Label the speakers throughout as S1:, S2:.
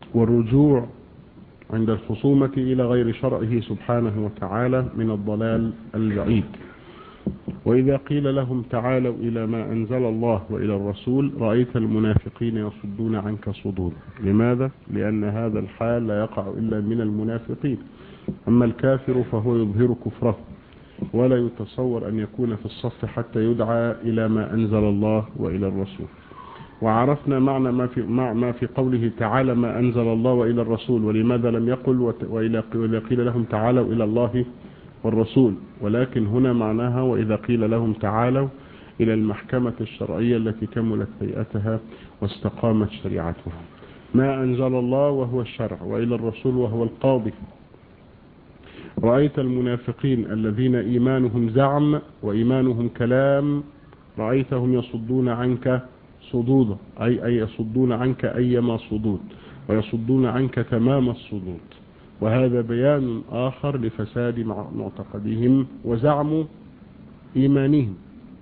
S1: والرجوع عند الخصومة إلى غير شرعه سبحانه وتعالى من الضلال البعيد وإذا قيل لهم تعالوا إلى ما أنزل الله وإلى الرسول رأيت المنافقين يصدون عنك صدود لماذا؟ لأن هذا الحال لا يقع إلا من المنافقين أما الكافر فهو يظهر كفره ولا يتصور أن يكون في الصف حتى يدعى إلى ما أنزل الله وإلى الرسول وعرفنا معنى ما في, مع ما في قوله تعالى ما أنزل الله وإلى الرسول ولماذا لم يقل وإذا قيل لهم تعالوا إلى الله والرسول ولكن هنا معناها وإذا قيل لهم تعالوا إلى المحكمة الشرعية التي كملت هيئتها واستقامت شريعتها ما أنزل الله وهو الشرع وإلى الرسول وهو القاضي رأيت المنافقين الذين إيمانهم زعم وإيمانهم كلام رأيتهم يصدون عنك صدودا أي, أي يصدون عنك أيما صدود ويصدون عنك تمام الصدود وهذا بيان آخر لفساد معتقدهم وزعم إيمانهم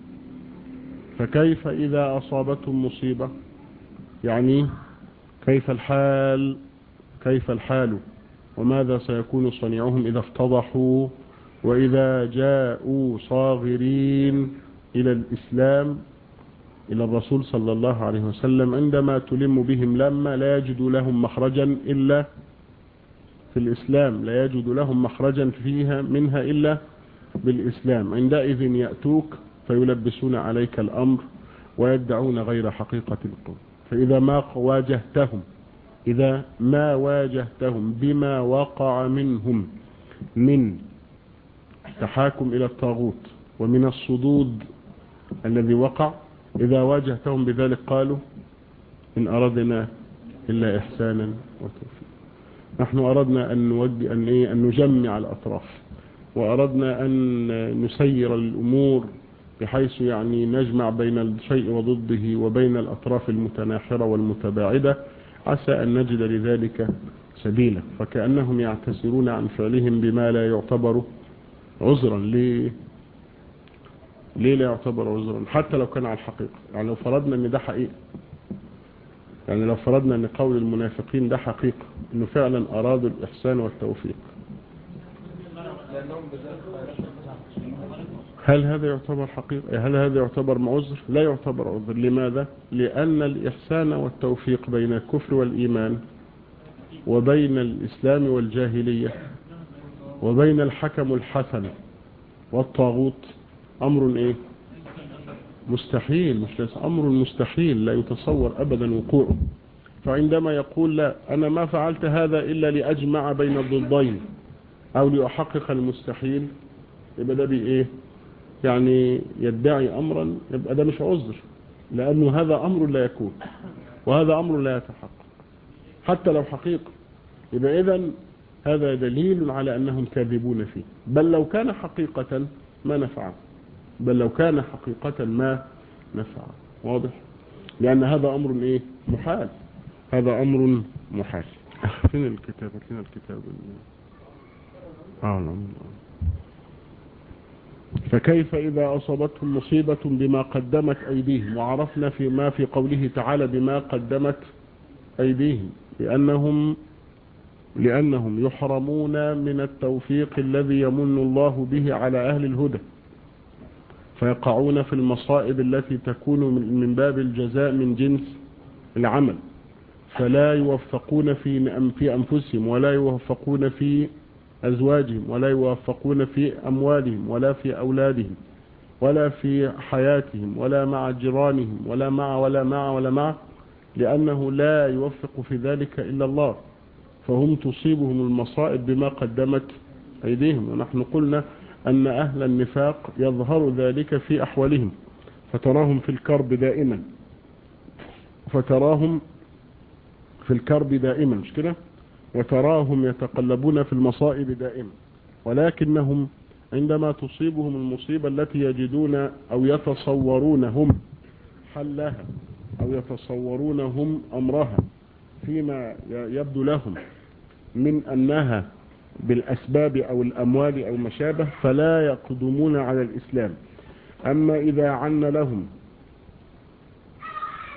S1: فكيف إذا أصابتهم مصيبة يعني كيف الحال كيف الحال وماذا سيكون صنيعهم إذا افتضحوا وإذا جاءوا صاغرين إلى الإسلام إلى الرسول صلى الله عليه وسلم عندما تلم بهم لما لا يجد لهم مخرجا إلا في الإسلام لا يجد لهم مخرجا فيها منها إلا بالإسلام عندئذ يأتوك فيلبسون عليك الأمر ويدعون غير حقيقة القول فإذا ما واجهتهم إذا ما واجهتهم بما وقع منهم من تحاكم إلى الطاغوت ومن الصدود الذي وقع إذا واجهتهم بذلك قالوا إن أردنا إلا إحسانا وتوفيق نحن أردنا أن, نودي أن, إيه أن نجمع الأطراف وأردنا أن نسير الأمور بحيث يعني نجمع بين الشيء وضده وبين الأطراف المتناحرة والمتباعدة عسى أن نجد لذلك سبيلا فكأنهم يعتسرون عن فعلهم بما لا يعتبر عذرا ليه ليه لا يعتبر عذرا حتى لو كان على الحقيقة يعني لو فرضنا ان ده حقيقة يعني لو فرضنا ان قول المنافقين ده حقيقة انه فعلا ارادوا الاحسان والتوفيق هل هذا يعتبر حقيقة هل هذا يعتبر معذر لا يعتبر عذر لماذا لأن الإحسان والتوفيق بين الكفر والإيمان وبين الإسلام والجاهلية وبين الحكم الحسن والطاغوت أمر إيه مستحيل مش أمر مستحيل لا يتصور أبدا وقوعه فعندما يقول لا أنا ما فعلت هذا إلا لأجمع بين الضدين أو لأحقق المستحيل يبقى ده بإيه يعني يدعي أمرا يبقى ده مش عذر لأنه هذا أمر لا يكون وهذا أمر لا يتحقق حتى لو حقيقة يبقى إذن هذا دليل على أنهم كاذبون فيه بل لو كان حقيقة ما نفعه بل لو كان حقيقة ما نفعه واضح لأن هذا أمر إيه محال هذا أمر محال فين الكتاب فين الكتاب آه نعم فكيف إذا أصابتهم مصيبة بما قدمت أيديهم وعرفنا في ما في قوله تعالى بما قدمت أيديهم لأنهم لأنهم يحرمون من التوفيق الذي يمن الله به على أهل الهدى فيقعون في المصائب التي تكون من باب الجزاء من جنس العمل فلا يوفقون في في أنفسهم ولا يوفقون في أزواجهم ولا يوفقون في أموالهم ولا في أولادهم ولا في حياتهم ولا مع جيرانهم ولا مع ولا مع ولا مع لأنه لا يوفق في ذلك إلا الله فهم تصيبهم المصائب بما قدمت أيديهم ونحن قلنا أن أهل النفاق يظهر ذلك في أحوالهم فتراهم في الكرب دائما فتراهم في الكرب دائما مش كده وتراهم يتقلبون في المصائب دائما ولكنهم عندما تصيبهم المصيبة التي يجدون أو يتصورون هم حلها أو يتصورون هم أمرها فيما يبدو لهم من أنها بالأسباب أو الأموال أو ما شابه فلا يقدمون على الإسلام أما إذا عن لهم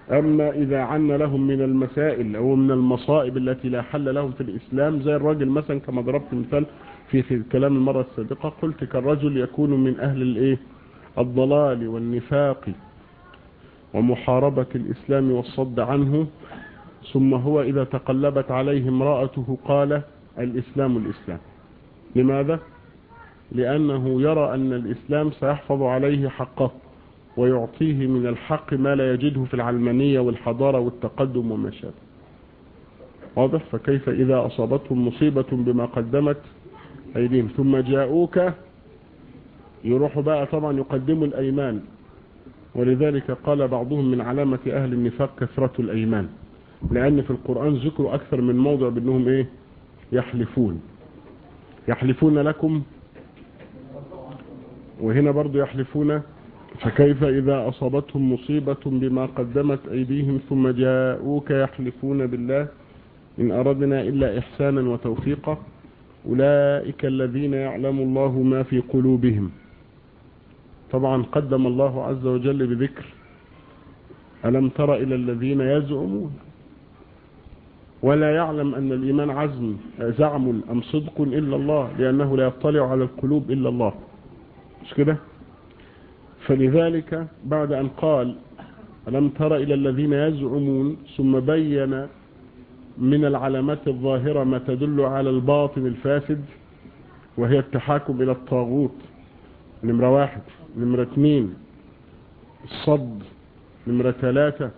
S1: أما إذا عنا لهم من المسائل أو من المصائب التي لا حل لهم في الإسلام زي الرجل مثلا كما ضربت مثال في في الكلام المرة السابقة قلت كالرجل يكون من أهل الإيه الضلال والنفاق ومحاربة الإسلام والصد عنه ثم هو إذا تقلبت عليه امرأته قال الإسلام الإسلام لماذا؟ لأنه يرى أن الإسلام سيحفظ عليه حقه ويعطيه من الحق ما لا يجده في العلمانية والحضارة والتقدم وما شابه واضح فكيف إذا أصابتهم مصيبة بما قدمت أيديهم ثم جاءوك يروحوا بقى طبعا يقدموا الأيمان ولذلك قال بعضهم من علامة أهل النفاق كثرة الأيمان لأن في القرآن ذكروا أكثر من موضع بأنهم إيه يحلفون يحلفون لكم وهنا برضو يحلفون فكيف إذا أصابتهم مصيبة بما قدمت أيديهم ثم جاءوك يحلفون بالله إن أردنا إلا إحسانا وتوفيقا أولئك الذين يعلم الله ما في قلوبهم طبعا قدم الله عز وجل بذكر ألم تر إلى الذين يزعمون ولا يعلم أن الإيمان عزم زعم أم صدق إلا الله لأنه لا يطلع على القلوب إلا الله مش كده فلذلك بعد أن قال ألم تر إلى الذين يزعمون ثم بين من العلامات الظاهرة ما تدل على الباطن الفاسد وهي التحاكم إلى الطاغوت نمرة واحد نمرة اثنين الصد نمرة ثلاثة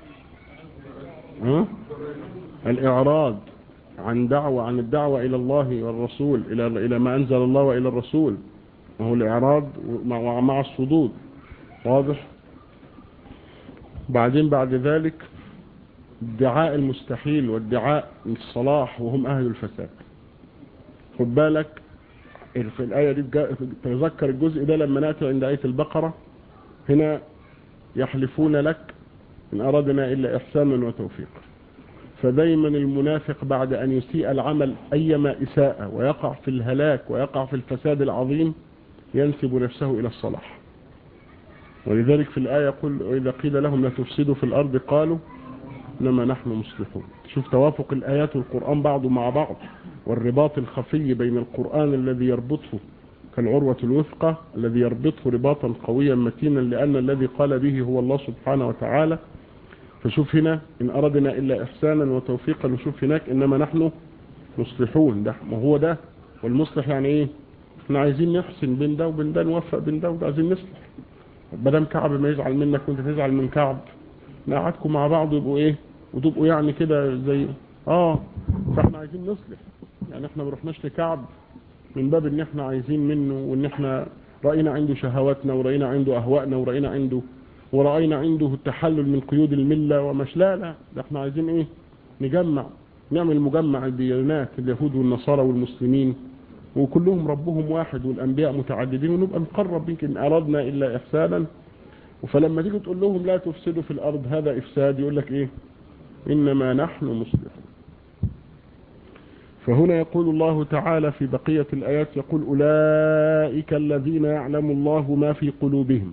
S1: أه؟ الإعراض عن دعوة عن الدعوة إلى الله والرسول إلى إلى ما أنزل الله وإلى الرسول وهو الإعراض مع الصدود واضح بعدين بعد ذلك ادعاء المستحيل وادعاء الصلاح وهم أهل الفساد خد بالك في الآية دي تذكر الجزء ده لما نأتي عند آية البقرة هنا يحلفون لك إن أردنا إلا إحسانا وتوفيقا فدايما المنافق بعد أن يسيء العمل أيما إساءة ويقع في الهلاك ويقع في الفساد العظيم ينسب نفسه إلى الصلاح ولذلك في الآية يقول وإذا قيل لهم لا تفسدوا في الأرض قالوا إنما نحن مصلحون شوف توافق الآيات والقرآن بعضه مع بعض والرباط الخفي بين القرآن الذي يربطه كالعروة الوثقى الذي يربطه رباطا قويا متينا لأن الذي قال به هو الله سبحانه وتعالى فشوف هنا إن أردنا إلا إحسانا وتوفيقا وشوف هناك إنما نحن مصلحون ده ما هو ده والمصلح يعني إيه احنا عايزين نحسن بين ده وبين ده نوفق بين ده وده عايزين نصلح بدل كعب ما يزعل منك وانت تزعل من كعب نقعدكم مع بعض يبقوا ايه وتبقوا يعني كده زي اه فاحنا عايزين نصلح يعني احنا ما رحناش لكعب من باب ان احنا عايزين منه وان احنا رأينا عنده شهواتنا ورأينا عنده اهوائنا ورأينا عنده ورأينا عنده التحلل من قيود الملة ومش لا لا ده احنا عايزين ايه نجمع نعمل مجمع الديانات اليهود والنصارى والمسلمين وكلهم ربهم واحد والأنبياء متعددين ونبقى نقرب منك إن أردنا إلا إحسانا فلما تيجي تقول لهم لا تفسدوا في الأرض هذا إفساد يقول لك إيه إنما نحن مصلحون فهنا يقول الله تعالى في بقية الآيات يقول أولئك الذين يعلم الله ما في قلوبهم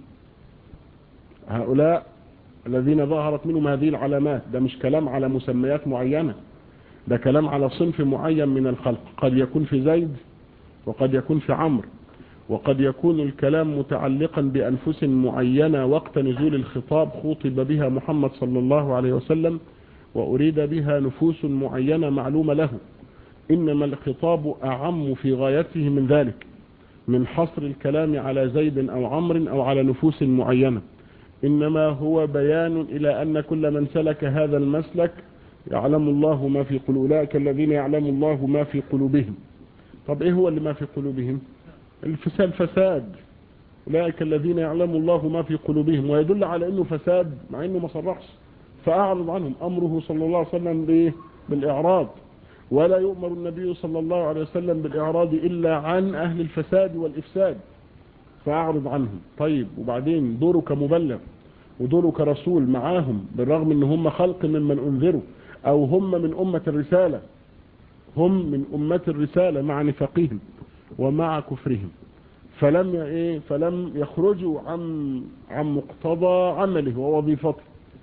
S1: هؤلاء الذين ظهرت منهم هذه العلامات ده مش كلام على مسميات معينة ده كلام على صنف معين من الخلق قد يكون في زيد وقد يكون في عمرو وقد يكون الكلام متعلقا بأنفس معينة وقت نزول الخطاب خوطب بها محمد صلى الله عليه وسلم وأريد بها نفوس معينة معلومة له إنما الخطاب أعم في غايته من ذلك من حصر الكلام على زيد أو عمرو أو على نفوس معينة إنما هو بيان إلى أن كل من سلك هذا المسلك يعلم الله ما في قلوب أولئك الذين يعلم الله ما في قلوبهم طب إيه هو اللي ما في قلوبهم الفساد فساد أولئك الذين يعلم الله ما في قلوبهم ويدل على أنه فساد مع أنه ما صرحش فأعرض عنهم أمره صلى الله عليه وسلم بإيه؟ بالإعراض ولا يؤمر النبي صلى الله عليه وسلم بالإعراض إلا عن أهل الفساد والإفساد فأعرض عنهم طيب وبعدين دوره كمبلغ ودوره كرسول معاهم بالرغم ان هم خلق ممن انذروا او هم من امة الرسالة هم من امة الرسالة مع نفاقهم ومع كفرهم فلم ايه فلم يخرجوا عن عن مقتضى عمله ووظيفته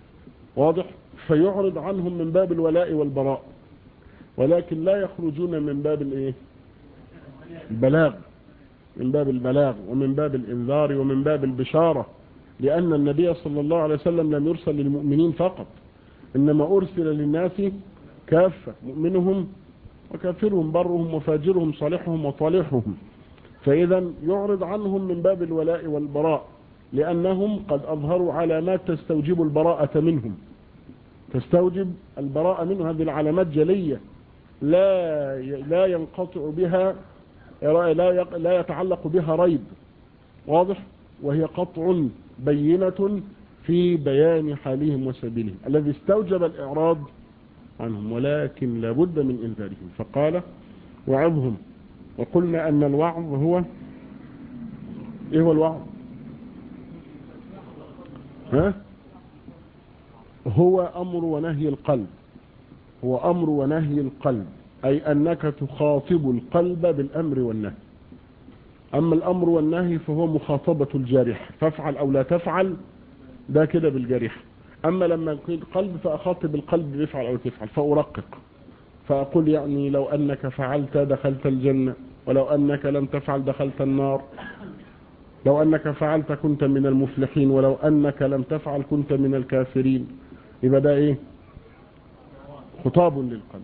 S1: واضح فيعرض عنهم من باب الولاء والبراء ولكن لا يخرجون من باب الايه البلاغ من باب البلاغ ومن باب الانذار ومن باب البشارة لأن النبي صلى الله عليه وسلم لم يرسل للمؤمنين فقط إنما أرسل للناس كافة مؤمنهم وكافرهم برهم وفاجرهم صالحهم وطالحهم فإذا يعرض عنهم من باب الولاء والبراء لأنهم قد أظهروا علامات تستوجب البراءة منهم تستوجب البراءة منهم هذه العلامات جلية لا لا ينقطع بها لا لا يتعلق بها ريب واضح وهي قطع بينة في بيان حالهم وسبيلهم الذي استوجب الإعراض عنهم ولكن لابد من إنذارهم فقال وعظهم وقلنا أن الوعظ هو إيه هو الوعظ ها هو أمر ونهي القلب هو أمر ونهي القلب أي أنك تخاطب القلب بالأمر والنهي أما الأمر والنهي فهو مخاطبة الجارح فافعل أو لا تفعل ده كده بالجارح أما لما يكون قلب فأخاطب القلب بيفعل أو تفعل فأرقق فأقول يعني لو أنك فعلت دخلت الجنة ولو أنك لم تفعل دخلت النار لو أنك فعلت كنت من المفلحين ولو أنك لم تفعل كنت من الكافرين يبقى ده إيه خطاب للقلب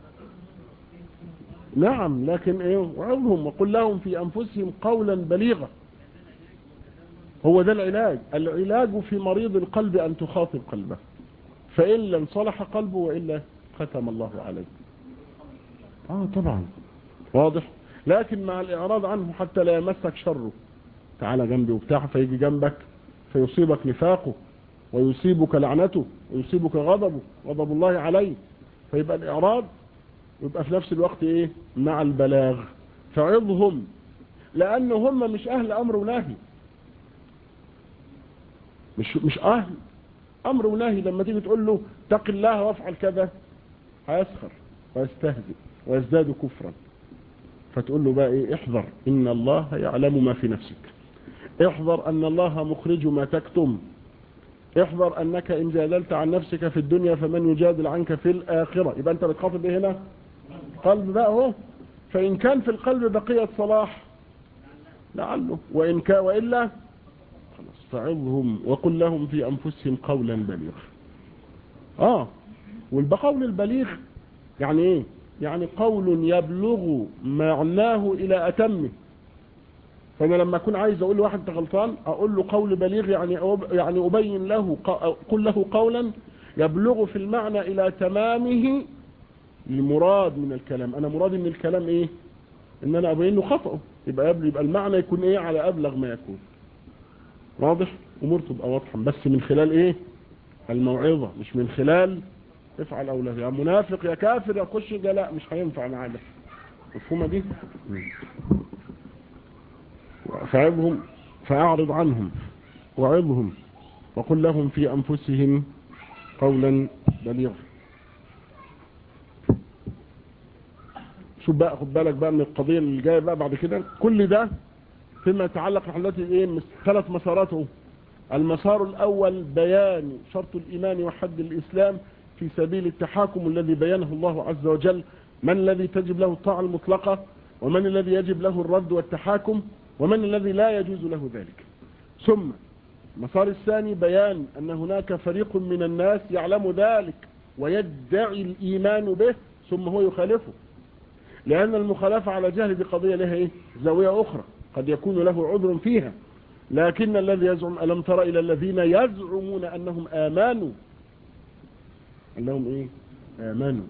S1: نعم لكن إيه وعظهم وقل لهم في أنفسهم قولا بليغا هو ده العلاج العلاج في مريض القلب أن تخاطب قلبه فإلا انصلح قلبه وإلا ختم الله عليه آه طبعا واضح لكن مع الإعراض عنه حتى لا يمسك شره تعالى جنبي وبتاع فيجي جنبك فيصيبك نفاقه ويصيبك لعنته ويصيبك غضبه غضب الله عليه فيبقى الإعراض يبقى في نفس الوقت إيه مع البلاغ فعظهم لأن هم مش أهل أمر ونهي مش مش أهل أمر ونهي لما تيجي تقول له اتق الله وافعل كذا هيسخر ويستهزئ ويزداد كفرا فتقول له بقى ايه احذر ان الله يعلم ما في نفسك احذر ان الله مخرج ما تكتم احذر انك ان جادلت عن نفسك في الدنيا فمن يجادل عنك في الاخرة يبقى انت بتخاطب ايه هنا قلب بقى اهو فان كان في القلب بقية صلاح لعله وان كان والا خلاص فعظهم وقل لهم في انفسهم قولا بليغا اه والبقول البليغ يعني ايه يعني قول يبلغ معناه إلى أتمه فأنا لما أكون عايز أقول لواحد أنت غلطان أقول له قول بليغ يعني يعني أبين له قل له قولا يبلغ في المعنى إلى تمامه المراد من الكلام أنا مرادي من الكلام إيه إن أنا أبين له خطأه يبقى يبقى المعنى يكون إيه على أبلغ ما يكون واضح أمور تبقى واضحة بس من خلال إيه الموعظة مش من خلال افعل او لا يا منافق يا كافر يا خش ده لا مش هينفع معاه ده مفهومه دي فعظهم فاعرض عنهم وعظهم وقل لهم في انفسهم قولا بليغا شوف بقى خد بالك بقى من القضيه اللي جايه بقى بعد كده كل ده فيما يتعلق بحلات ايه ثلاث مساراته المسار الاول بيان شرط الايمان وحد الاسلام في سبيل التحاكم الذي بينه الله عز وجل من الذي تجب له الطاعة المطلقة ومن الذي يجب له الرد والتحاكم ومن الذي لا يجوز له ذلك ثم المسار الثاني بيان أن هناك فريق من الناس يعلم ذلك ويدعي الإيمان به ثم هو يخالفه لأن المخالفة على جهل دي قضية لها إيه؟ زاوية أخرى قد يكون له عذر فيها لكن الذي يزعم ألم تر إلى الذين يزعمون أنهم آمانوا انهم ايه امنوا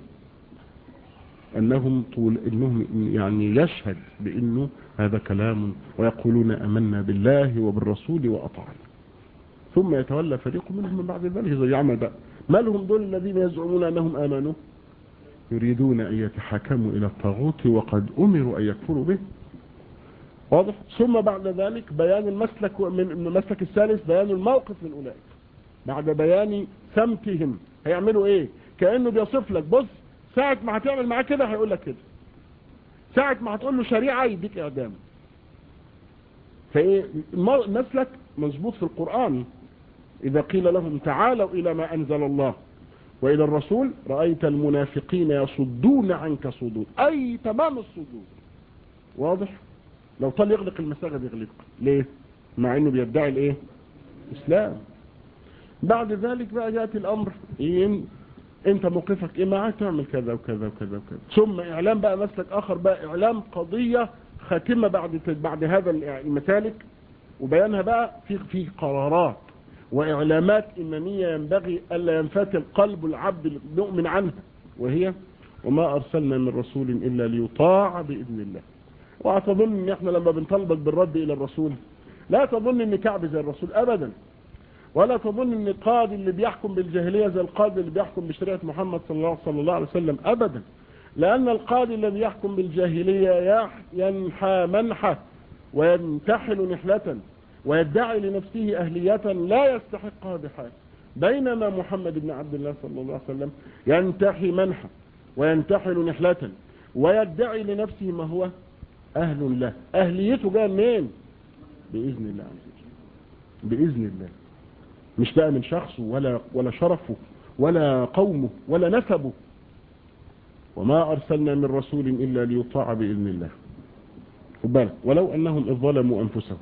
S1: انهم طول انهم يعني يشهد بانه هذا كلام ويقولون امنا بالله وبالرسول واطعنا ثم يتولى فريق منهم من بعد ذلك زي عمل بقى ما لهم دول الذين يزعمون انهم امنوا يريدون ان يتحاكموا الى الطاغوت وقد امروا ان يكفروا به واضح ثم بعد ذلك بيان المسلك من المسلك الثالث بيان الموقف من اولئك بعد بيان سمتهم هيعملوا ايه كأنه بيصف لك بص ساعة ما هتعمل معاه كده هيقول لك كده ساعة ما هتقول له شريعة يديك اعدام فايه مسلك مظبوط في القرآن إذا قيل لهم تعالوا إلى ما أنزل الله وإلى الرسول رأيت المنافقين يصدون عنك صدود أي تمام الصدود واضح لو طال يغلق المساجد يغلق ليه مع انه بيدعي الايه اسلام بعد ذلك بقى ياتي الامر إيه؟ انت موقفك ايه معاه تعمل كذا وكذا وكذا وكذا ثم اعلام بقى مسلك اخر بقى اعلام قضية خاتمة بعد بعد هذا المسالك وبيانها بقى في في قرارات واعلامات ايمانية ينبغي الا ينفتل قلب العبد المؤمن عنها وهي وما ارسلنا من رسول الا ليطاع باذن الله وأتظن ان احنا لما بنطلبك بالرد الى الرسول لا تظن ان كعب زي الرسول ابدا ولا تظن ان القاضي اللي بيحكم بالجاهلية زي القاضي اللي بيحكم بشريعة محمد صلى الله, صلى الله عليه وسلم ابدا لان القاضي الذي يحكم بالجاهلية ينحى منحة وينتحل نحلة ويدعي لنفسه اهلية لا يستحقها بحال بينما محمد بن عبد الله صلى الله عليه وسلم ينتحي منحة وينتحل نحلة ويدعي لنفسه ما هو أهل له أهليته جاء منين بإذن الله عز وجل بإذن الله مش بقى من شخصه ولا, ولا شرفه ولا قومه ولا نسبه وما أرسلنا من رسول إلا ليطاع بإذن الله بالك ولو أنهم إذ ظلموا أنفسهم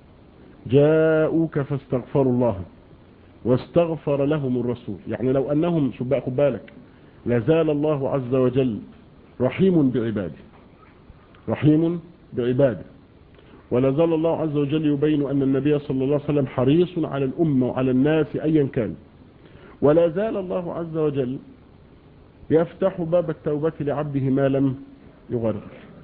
S1: جاءوك فاستغفروا الله واستغفر لهم الرسول يعني لو أنهم شو بقى خد بالك لازال الله عز وجل رحيم بعباده رحيم بعباده ولا زال الله عز وجل يبين أن النبي صلى الله عليه وسلم حريص على الأمة وعلى الناس أيا كان ولا زال الله عز وجل يفتح باب التوبة لعبده ما لم يغرر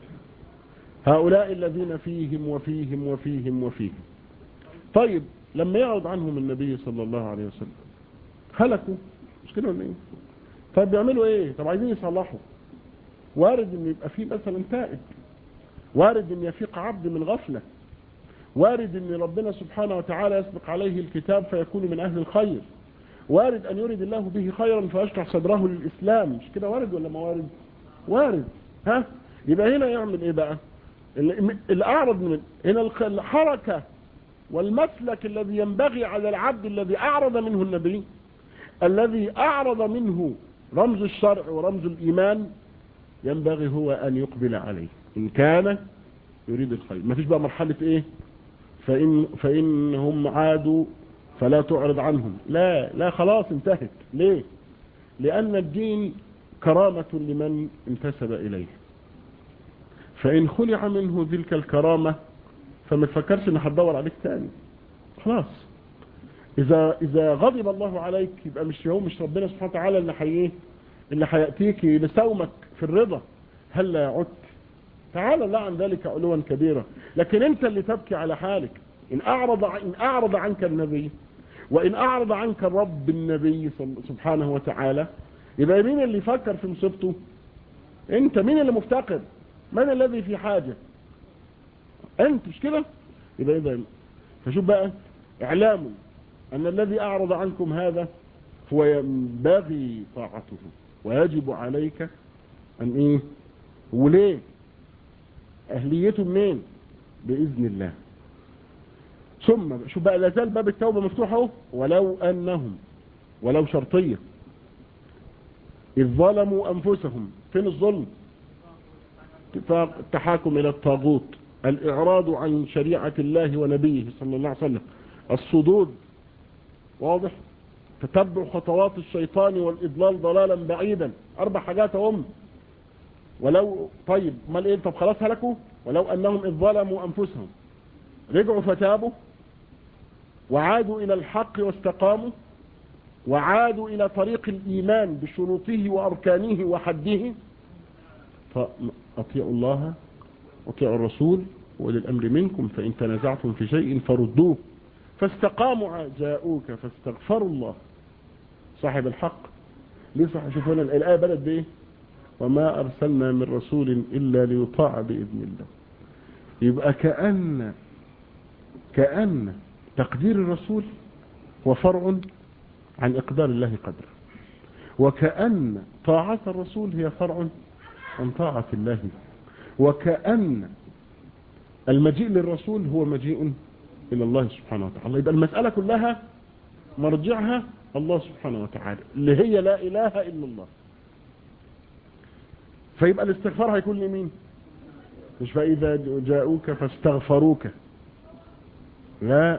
S1: هؤلاء الذين فيهم وفيهم وفيهم وفيهم طيب لما يعرض عنهم النبي صلى الله عليه وسلم هلكوا مش كده ولا ايه طيب بيعملوا ايه طب عايزين يصلحوا وارد ان يبقى في مثلا تائب وارد ان يفيق عبد من غفلة وارد ان ربنا سبحانه وتعالى يسبق عليه الكتاب فيكون من اهل الخير وارد ان يريد الله به خيرا فيشرح صدره للاسلام مش كده وارد ولا ما وارد وارد ها يبقى هنا يعمل ايه بقى الاعرض من هنا الحركة والمسلك الذي ينبغي على العبد الذي اعرض منه النبي الذي اعرض منه رمز الشرع ورمز الايمان ينبغي هو ان يقبل عليه إن كان يريد الخير ما فيش بقى مرحلة إيه فإن فإنهم عادوا فلا تعرض عنهم لا لا خلاص انتهت ليه لأن الدين كرامة لمن انتسب إليه فإن خلع منه تلك الكرامة فما تفكرش ان هتدور عليك تاني خلاص إذا إذا غضب الله عليك يبقى مش هو مش ربنا سبحانه وتعالى اللي حيه اللي هيأتيك لسومك في الرضا هل لا عدت تعالى الله عن ذلك علوا كبيرا لكن انت اللي تبكي على حالك ان اعرض, إن أعرض عنك النبي وان اعرض عنك الرب النبي سبحانه وتعالى يبقى مين اللي يفكر في مصيبته انت مين اللي مفتقر من الذي في حاجة انت مش كده يبقى اذا فشوف بقى اعلام ان الذي اعرض عنكم هذا هو ينبغي طاعته ويجب عليك ان ايه وليه اهليته منين باذن الله ثم شوف بقى لازال باب التوبة مفتوح اهو ولو انهم ولو شرطية اذ ظلموا انفسهم فين الظلم التحاكم الى الطاغوت الاعراض عن شريعة الله ونبيه صلى الله عليه وسلم الصدود واضح تتبع خطوات الشيطان والاضلال ضلالا بعيدا اربع حاجات هم ولو طيب امال ايه طب خلاص هلكوا ولو انهم اذ ظلموا انفسهم رجعوا فتابوا وعادوا الى الحق واستقاموا وعادوا الى طريق الايمان بشروطه واركانه وحده فاطيعوا الله واطيعوا الرسول واولي الامر منكم فان تنازعتم في شيء فردوه فاستقاموا جاءوك فاستغفروا الله صاحب الحق ليه صح شوفوا هنا الايه بدات بايه وما أرسلنا من رسول إلا ليطاع بإذن الله يبقى كأن كأن تقدير الرسول هو فرع عن إقدار الله قدره وكأن طاعة الرسول هي فرع عن طاعة الله وكأن المجيء للرسول هو مجيء إلى الله سبحانه وتعالى يبقى المسألة كلها مرجعها الله سبحانه وتعالى اللي هي لا إله إلا الله فيبقى الاستغفار هيكون لمين مش فإذا جاءوك فاستغفروك لا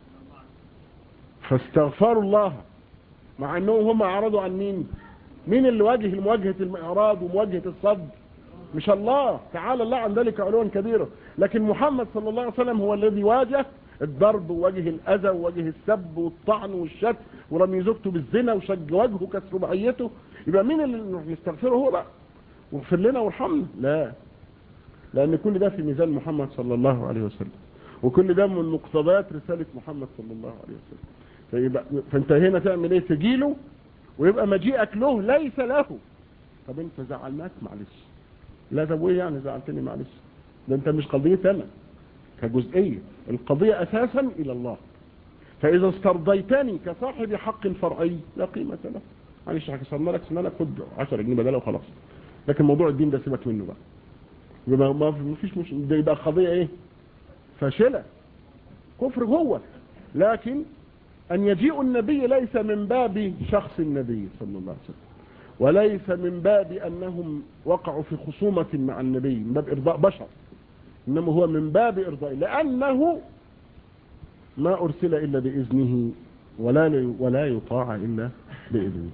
S1: فاستغفروا الله مع انهم هم اعرضوا عن مين مين اللي واجه مواجهة الاعراض ومواجهة الصد مش الله تعالى الله عن ذلك علوا كبيرا لكن محمد صلى الله عليه وسلم هو الذي واجه الضرب وواجه الاذى وواجه السب والطعن والشتم ورمي زوجته بالزنا وشج وجهه كسر بعيته يبقى مين اللي نستغفره هو بقى واغفر لنا وارحمنا لا لان كل ده في ميزان محمد صلى الله عليه وسلم وكل ده من مقتضيات رسالة محمد صلى الله عليه وسلم فيبقى فانت هنا تعمل ايه تجيله ويبقى مجيئك له ليس له طب انت زعلناك معلش لا طب وايه يعني زعلتني معلش ده انت مش قضية انا كجزئية القضية اساسا الى الله فاذا استرضيتني كصاحب حق فرعي لا قيمة له معلش هكسرنا لك سنانك خد 10 جنيه بدله وخلاص لكن موضوع الدين ده سيبك منه بقى يبقى ما فيش مش ده يبقى قضية ايه فاشلة كفر جوه لكن أن يجيء النبي ليس من باب شخص النبي صلى الله عليه وسلم وليس من باب أنهم وقعوا في خصومة مع النبي من باب إرضاء بشر إنما هو من باب إرضاء لأنه ما أرسل إلا بإذنه ولا ولا يطاع إلا بإذنه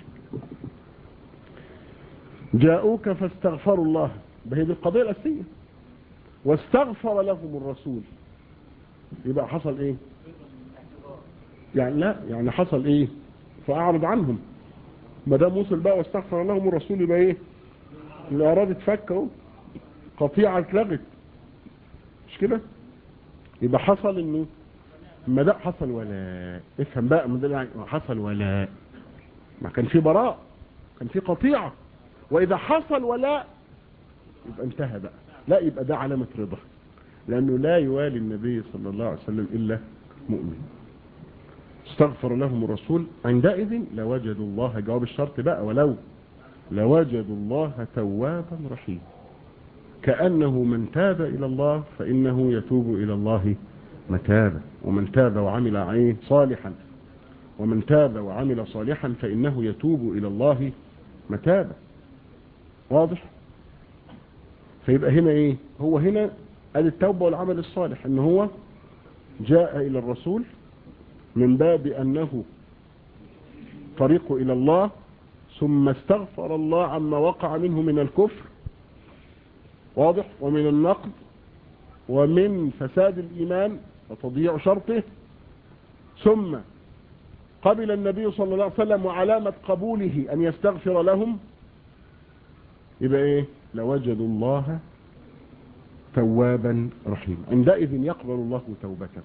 S1: جاءوك فاستغفروا الله بهذه القضية الأساسية واستغفر لهم الرسول يبقى حصل ايه يعني لا يعني حصل ايه فاعرض عنهم ما دام وصل بقى واستغفر لهم الرسول يبقى ايه الاعراض اتفك اهو قطيعه اتلغت مش كده يبقى حصل انه ما ده حصل ولا افهم بقى ما ده حصل ولا ما كان في براء كان في قطيعه واذا حصل ولا يبقى انتهى بقى لا يبقى ده علامه رضا لأنه لا يوالي النبي صلى الله عليه وسلم إلا مؤمن استغفر لهم الرسول عندئذ لوجدوا الله جواب الشرط بقى ولو لوجدوا الله توابا رحيما كأنه من تاب إلى الله فإنه يتوب إلى الله متابا ومن تاب وعمل عين صالحا ومن تاب وعمل صالحا فإنه يتوب إلى الله متابا واضح فيبقى هنا ايه هو هنا ادي التوبة والعمل الصالح ان هو جاء الى الرسول من باب انه طريق الى الله ثم استغفر الله عما وقع منه من الكفر واضح ومن النقد ومن فساد الايمان وتضييع شرطه ثم قبل النبي صلى الله عليه وسلم وعلامة قبوله ان يستغفر لهم يبقى ايه لوجدوا الله توابا رحيما عندئذ يقبل الله توبته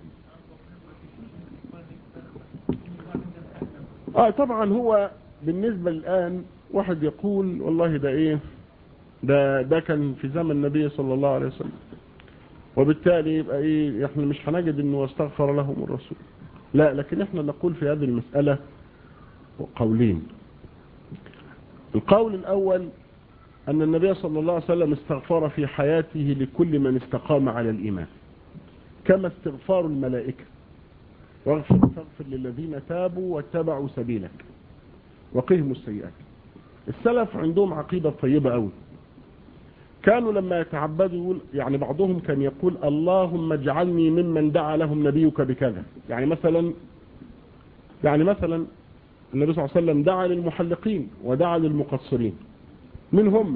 S1: اه طبعا هو بالنسبة الآن واحد يقول والله ده ايه ده ده كان في زمن النبي صلى الله عليه وسلم وبالتالي يبقى ايه احنا مش هنجد انه استغفر لهم الرسول لا لكن احنا نقول في هذه المسألة قولين القول الاول أن النبي صلى الله عليه وسلم استغفر في حياته لكل من استقام على الإيمان كما استغفار الملائكة واغفر تغفر للذين تابوا واتبعوا سبيلك وقهم السيئات السلف عندهم عقيدة طيبة أوي كانوا لما يتعبدوا يقول يعني بعضهم كان يقول اللهم اجعلني ممن دعا لهم نبيك بكذا يعني مثلا يعني مثلا النبي صلى الله عليه وسلم دعا للمحلقين ودعا للمقصرين من هم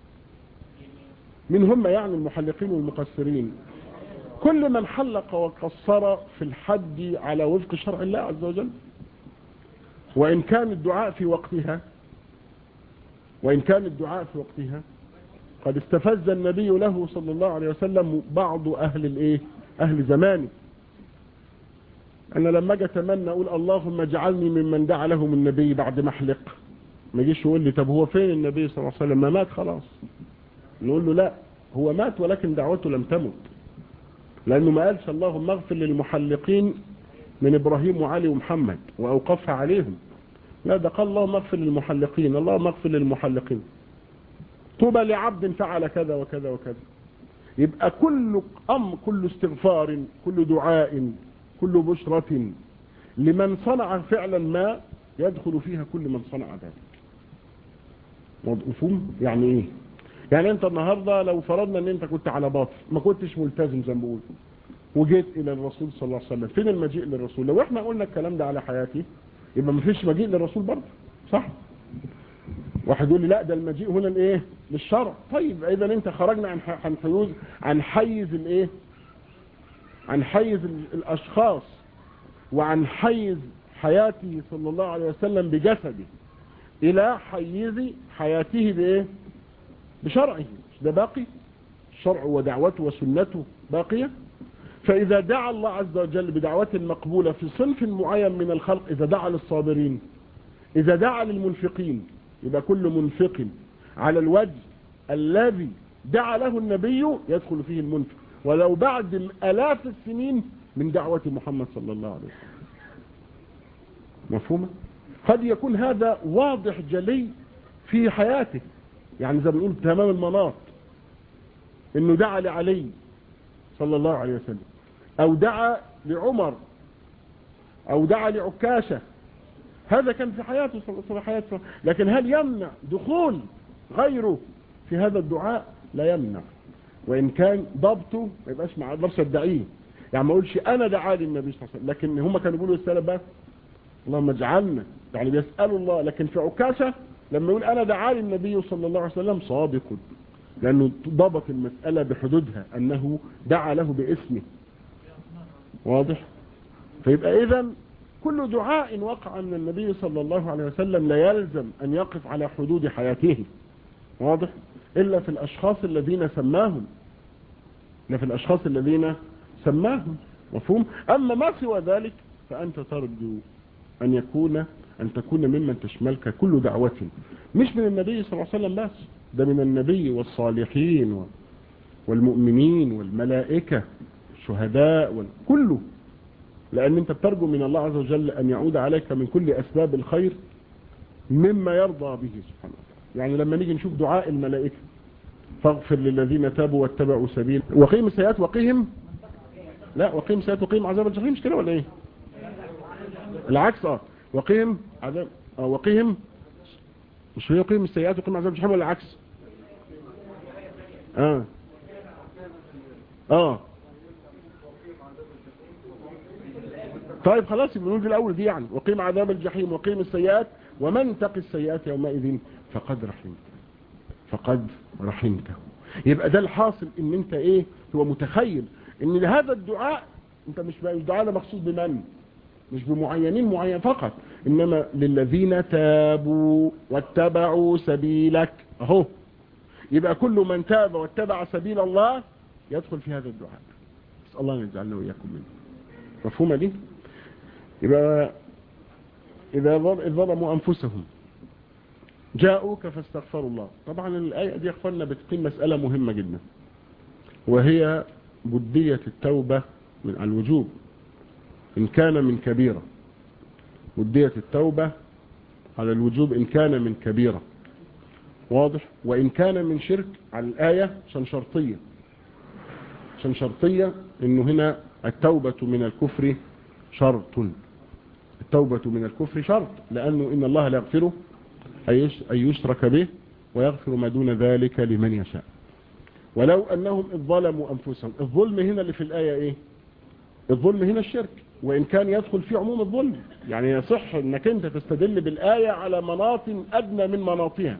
S1: من هم يعني المحلقين والمقصرين كل من حلق وقصر في الحد على وفق شرع الله عز وجل وإن كان الدعاء في وقتها وإن كان الدعاء في وقتها قد استفز النبي له صلى الله عليه وسلم بعض أهل الإيه أهل زمانه أنا لما أجي أتمنى أقول اللهم اجعلني ممن دعا لهم النبي بعد محلق ما يجيش يقول لي طب هو فين النبي صلى الله عليه وسلم ما مات خلاص نقول له لا هو مات ولكن دعوته لم تمت لأنه ما قالش اللهم اغفر للمحلقين من إبراهيم وعلي ومحمد وأوقفها عليهم لا ده قال اللهم اغفر للمحلقين اللهم اغفر للمحلقين طوبى لعبد فعل كذا وكذا وكذا يبقى كل أم كل استغفار كل دعاء كل بشرة لمن صنع فعلا ما يدخل فيها كل من صنع ذلك مفهوم يعني ايه يعني انت النهاردة لو فرضنا ان انت كنت على باطل ما كنتش ملتزم زي ما بقول وجيت الى الرسول صلى الله عليه وسلم فين المجيء للرسول لو احنا قلنا الكلام ده على حياتي يبقى ما فيش مجيء للرسول برضه صح واحد يقول لي لا ده المجيء هنا الايه للشرع طيب اذا انت خرجنا عن عن حيوز عن حيز الايه عن حيز الاشخاص وعن حيز حياته صلى الله عليه وسلم بجسده الى حيز حياته بايه بشرعه ده باقي الشرع ودعوته وسنته باقية فإذا دعا الله عز وجل بدعوة مقبولة في صنف معين من الخلق إذا دعا للصابرين إذا دعا للمنفقين يبقى كل منفق على الوجه الذي دعا له النبي يدخل فيه المنفق ولو بعد الآلاف السنين من دعوة محمد صلى الله عليه وسلم مفهومة قد يكون هذا واضح جلي في حياته يعني زي ما بنقول تمام المناط انه دعا لعلي صلى الله عليه وسلم او دعا لعمر او دعا لعكاشة هذا كان في حياته صلى الله عليه وسلم لكن هل يمنع دخول غيره في هذا الدعاء لا يمنع وان كان ضبطه ما يبقاش مع نفس الدعيه يعني ما اقولش انا دعا لي النبي صلى الله عليه وسلم لكن هم كانوا بيقولوا السلف بس اللهم اجعلنا يعني بيسالوا الله لكن في عكاشه لما يقول انا دعا النبي صلى الله عليه وسلم صادق لانه ضبط المسألة بحدودها انه دعا له باسمه واضح فيبقى اذا كل دعاء وقع من النبي صلى الله عليه وسلم لا يلزم ان يقف على حدود حياته واضح الا في الاشخاص الذين سماهم الا في الاشخاص الذين سماهم مفهوم اما ما سوى ذلك فانت ترجو ان يكون أن تكون ممن تشملك كل دعوة مش من النبي صلى الله عليه وسلم بس ده من النبي والصالحين والمؤمنين والملائكة الشهداء كله لأن أنت بترجو من الله عز وجل أن يعود عليك من كل أسباب الخير مما يرضى به سبحانه وتعالى يعني لما نيجي نشوف دعاء الملائكة فاغفر للذين تابوا واتبعوا سبيل وقيم السيئات وقيهم لا وقيم السيئات وقيم عذاب الجحيم مش كده ولا ايه العكس اه وقيهم عذاب اه وقيهم مش هو يقيم السيئات وقيم عذاب الجحيم ولا العكس اه اه طيب خلاص يبقى نقول الاول دي يعني وقيم عذاب الجحيم وقيم السيئات ومن تقي السيئات يومئذ فقد رحمته فقد رحمته يبقى ده الحاصل ان انت ايه هو متخيل ان هذا الدعاء انت مش الدعاء ده مخصوص بمن مش بمعينين معين فقط انما للذين تابوا واتبعوا سبيلك اهو يبقى كل من تاب واتبع سبيل الله يدخل في هذا الدعاء نسال الله ان يجعلنا واياكم منه مفهومه دي يبقى اذا ظلموا انفسهم جاءوك فاستغفروا الله طبعا الايه دي اخواننا بتقيم مساله مهمه جدا وهي بديه التوبه من الوجوب إن كان من كبيرة ودية التوبة على الوجوب إن كان من كبيرة واضح وإن كان من شرك على الآية عشان شرطية عشان شرطية إنه هنا التوبة من الكفر شرط التوبة من الكفر شرط لأنه إن الله لا يغفره أن يشرك به ويغفر ما دون ذلك لمن يشاء ولو أنهم إذ ظلموا أنفسهم الظلم هنا اللي في الآية إيه الظلم هنا الشرك وإن كان يدخل في عموم الظلم يعني يصح أنك أنت تستدل بالآية على مناط أدنى من مناطها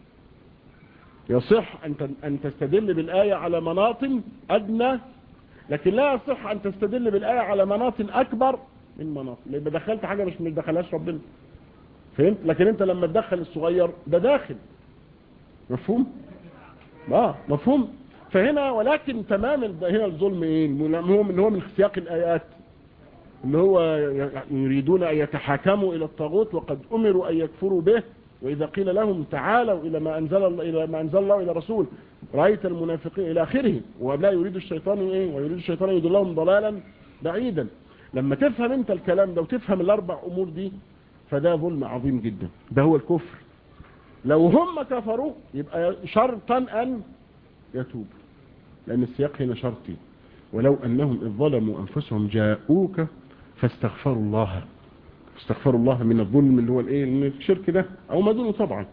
S1: يصح أن تستدل بالآية على مناط أدنى لكن لا يصح أن تستدل بالآية على مناط أكبر من مناط لأن دخلت حاجة مش مش دخلهاش ربنا فهمت لكن أنت لما تدخل الصغير ده داخل مفهوم اه مفهوم فهنا ولكن تمام هنا الظلم ايه هو من هو من سياق الايات اللي هو يريدون ان يتحاكموا الى الطاغوت وقد امروا ان يكفروا به واذا قيل لهم تعالوا الى ما انزل الله الى ما انزل الله الى رسول رايت المنافقين الى اخره ولا يريد الشيطان ايه ويريد الشيطان يضلهم ضلالا بعيدا لما تفهم انت الكلام ده وتفهم الاربع امور دي فده ظلم عظيم جدا ده هو الكفر لو هم كفروا يبقى شرطا ان يتوب لأن السياق هنا شرطي ولو أنهم إذ ظلموا أنفسهم جاءوك فاستغفروا الله استغفروا الله من الظلم اللي هو الايه من الشرك ده او ما دونه طبعا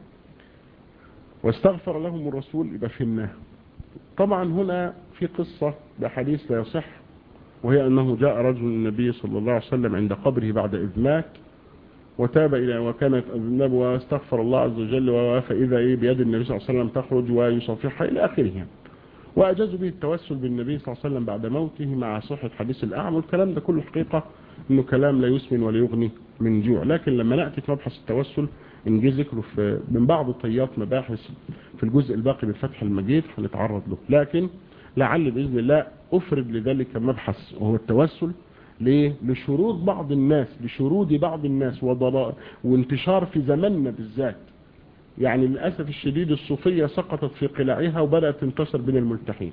S1: واستغفر لهم الرسول يبقى فهمناه طبعا هنا في قصة بحديث لا يصح وهي أنه جاء رجل النبي صلى الله عليه وسلم عند قبره بعد إذ مات وتاب إلى وكانت أذنب واستغفر الله عز وجل فإذا إيه بيد النبي صلى الله عليه وسلم تخرج ويصفحها إلى آخره وأجازوا به التوسل بالنبي صلى الله عليه وسلم بعد موته مع صحة حديث الأعمى والكلام ده كله حقيقة إنه كلام لا يسمن ولا يغني من جوع لكن لما نأتي في مبحث التوسل نجي ذكره في من بعض طيات مباحث في الجزء الباقي بالفتح المجيد هنتعرض له لكن لعل بإذن الله أفرد لذلك مبحث وهو التوسل ليه؟ لشروط بعض الناس لشرود بعض الناس وضلاء وانتشار في زماننا بالذات يعني للأسف الشديد الصوفية سقطت في قلاعها وبدأت تنتشر بين الملتحين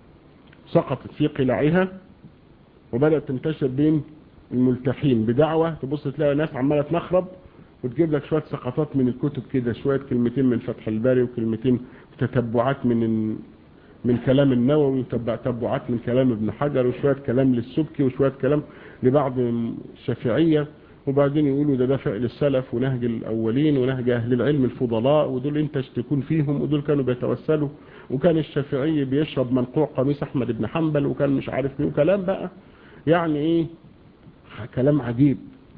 S1: سقطت في قلاعها وبدأت تنتشر بين الملتحين بدعوة تبص تلاقي ناس عمالة تنخرب وتجيب لك شوية سقطات من الكتب كده شوية كلمتين من فتح الباري وكلمتين تتبعات من من كلام النووي وتتبعات من كلام ابن حجر وشوية كلام للسبكي وشوية كلام لبعض الشافعية وبعدين يقولوا ده ده فعل السلف ونهج الأولين ونهج أهل العلم الفضلاء ودول انت تكون فيهم ودول كانوا بيتوسلوا وكان الشافعي بيشرب منقوع قميص أحمد بن حنبل وكان مش عارف مين وكلام بقى يعني ايه كلام عجيب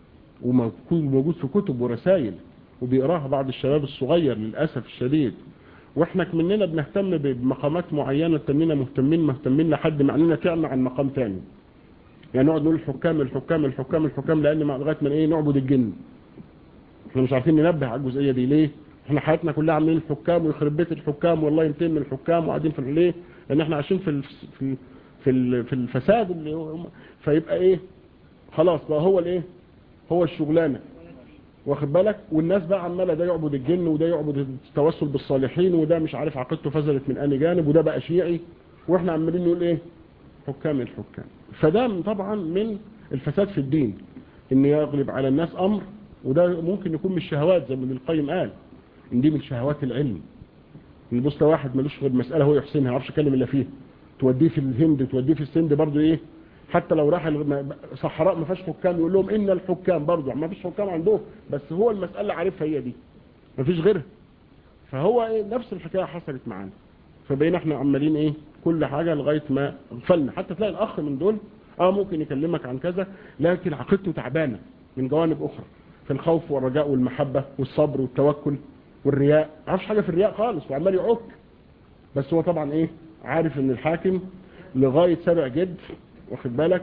S1: وموجود في كتب ورسائل وبيقراها بعض الشباب الصغير للأسف الشديد واحنا مننا بنهتم بمقامات معينة تنينا مهتمين مهتمين لحد معنينا تعمى عن مقام تاني يعني نقعد نقول الحكام الحكام الحكام الحكام لان لغايه من ايه نعبد الجن احنا مش عارفين ننبه على الجزئيه دي ليه احنا حياتنا كلها عاملين الحكام ويخرب بيت الحكام والله ينتهي من الحكام وقاعدين في ليه لان احنا عايشين في في في في الفساد اللي هو فيبقى ايه خلاص بقى هو الايه هو الشغلانه واخد بالك والناس بقى عماله ده يعبد الجن وده يعبد التوسل بالصالحين وده مش عارف عقيدته فزلت من اني جانب وده بقى شيعي واحنا عمالين نقول ايه حكام الحكام فده طبعا من الفساد في الدين ان يغلب على الناس امر وده ممكن يكون من الشهوات زي ما ابن القيم قال ان دي من شهوات العلم ان بص واحد ملوش غير مساله هو يحسنها ما يعرفش يتكلم الا فيها توديه في الهند توديه في السند برضه ايه حتى لو راح صحراء ما فيهاش حكام يقول لهم ان الحكام برضه ما فيش حكام عندهم بس هو المساله عارفها هي دي ما فيش غيرها فهو ايه نفس الحكايه حصلت معانا فبقينا احنا عمالين ايه كل حاجه لغايه ما غفلنا حتى تلاقي الاخ من دول اه ممكن يكلمك عن كذا لكن عقيدته تعبانه من جوانب اخرى في الخوف والرجاء والمحبه والصبر والتوكل والرياء ما عرفش حاجه في الرياء خالص وعمال يعك بس هو طبعا ايه عارف ان الحاكم لغايه سبع جد واخد بالك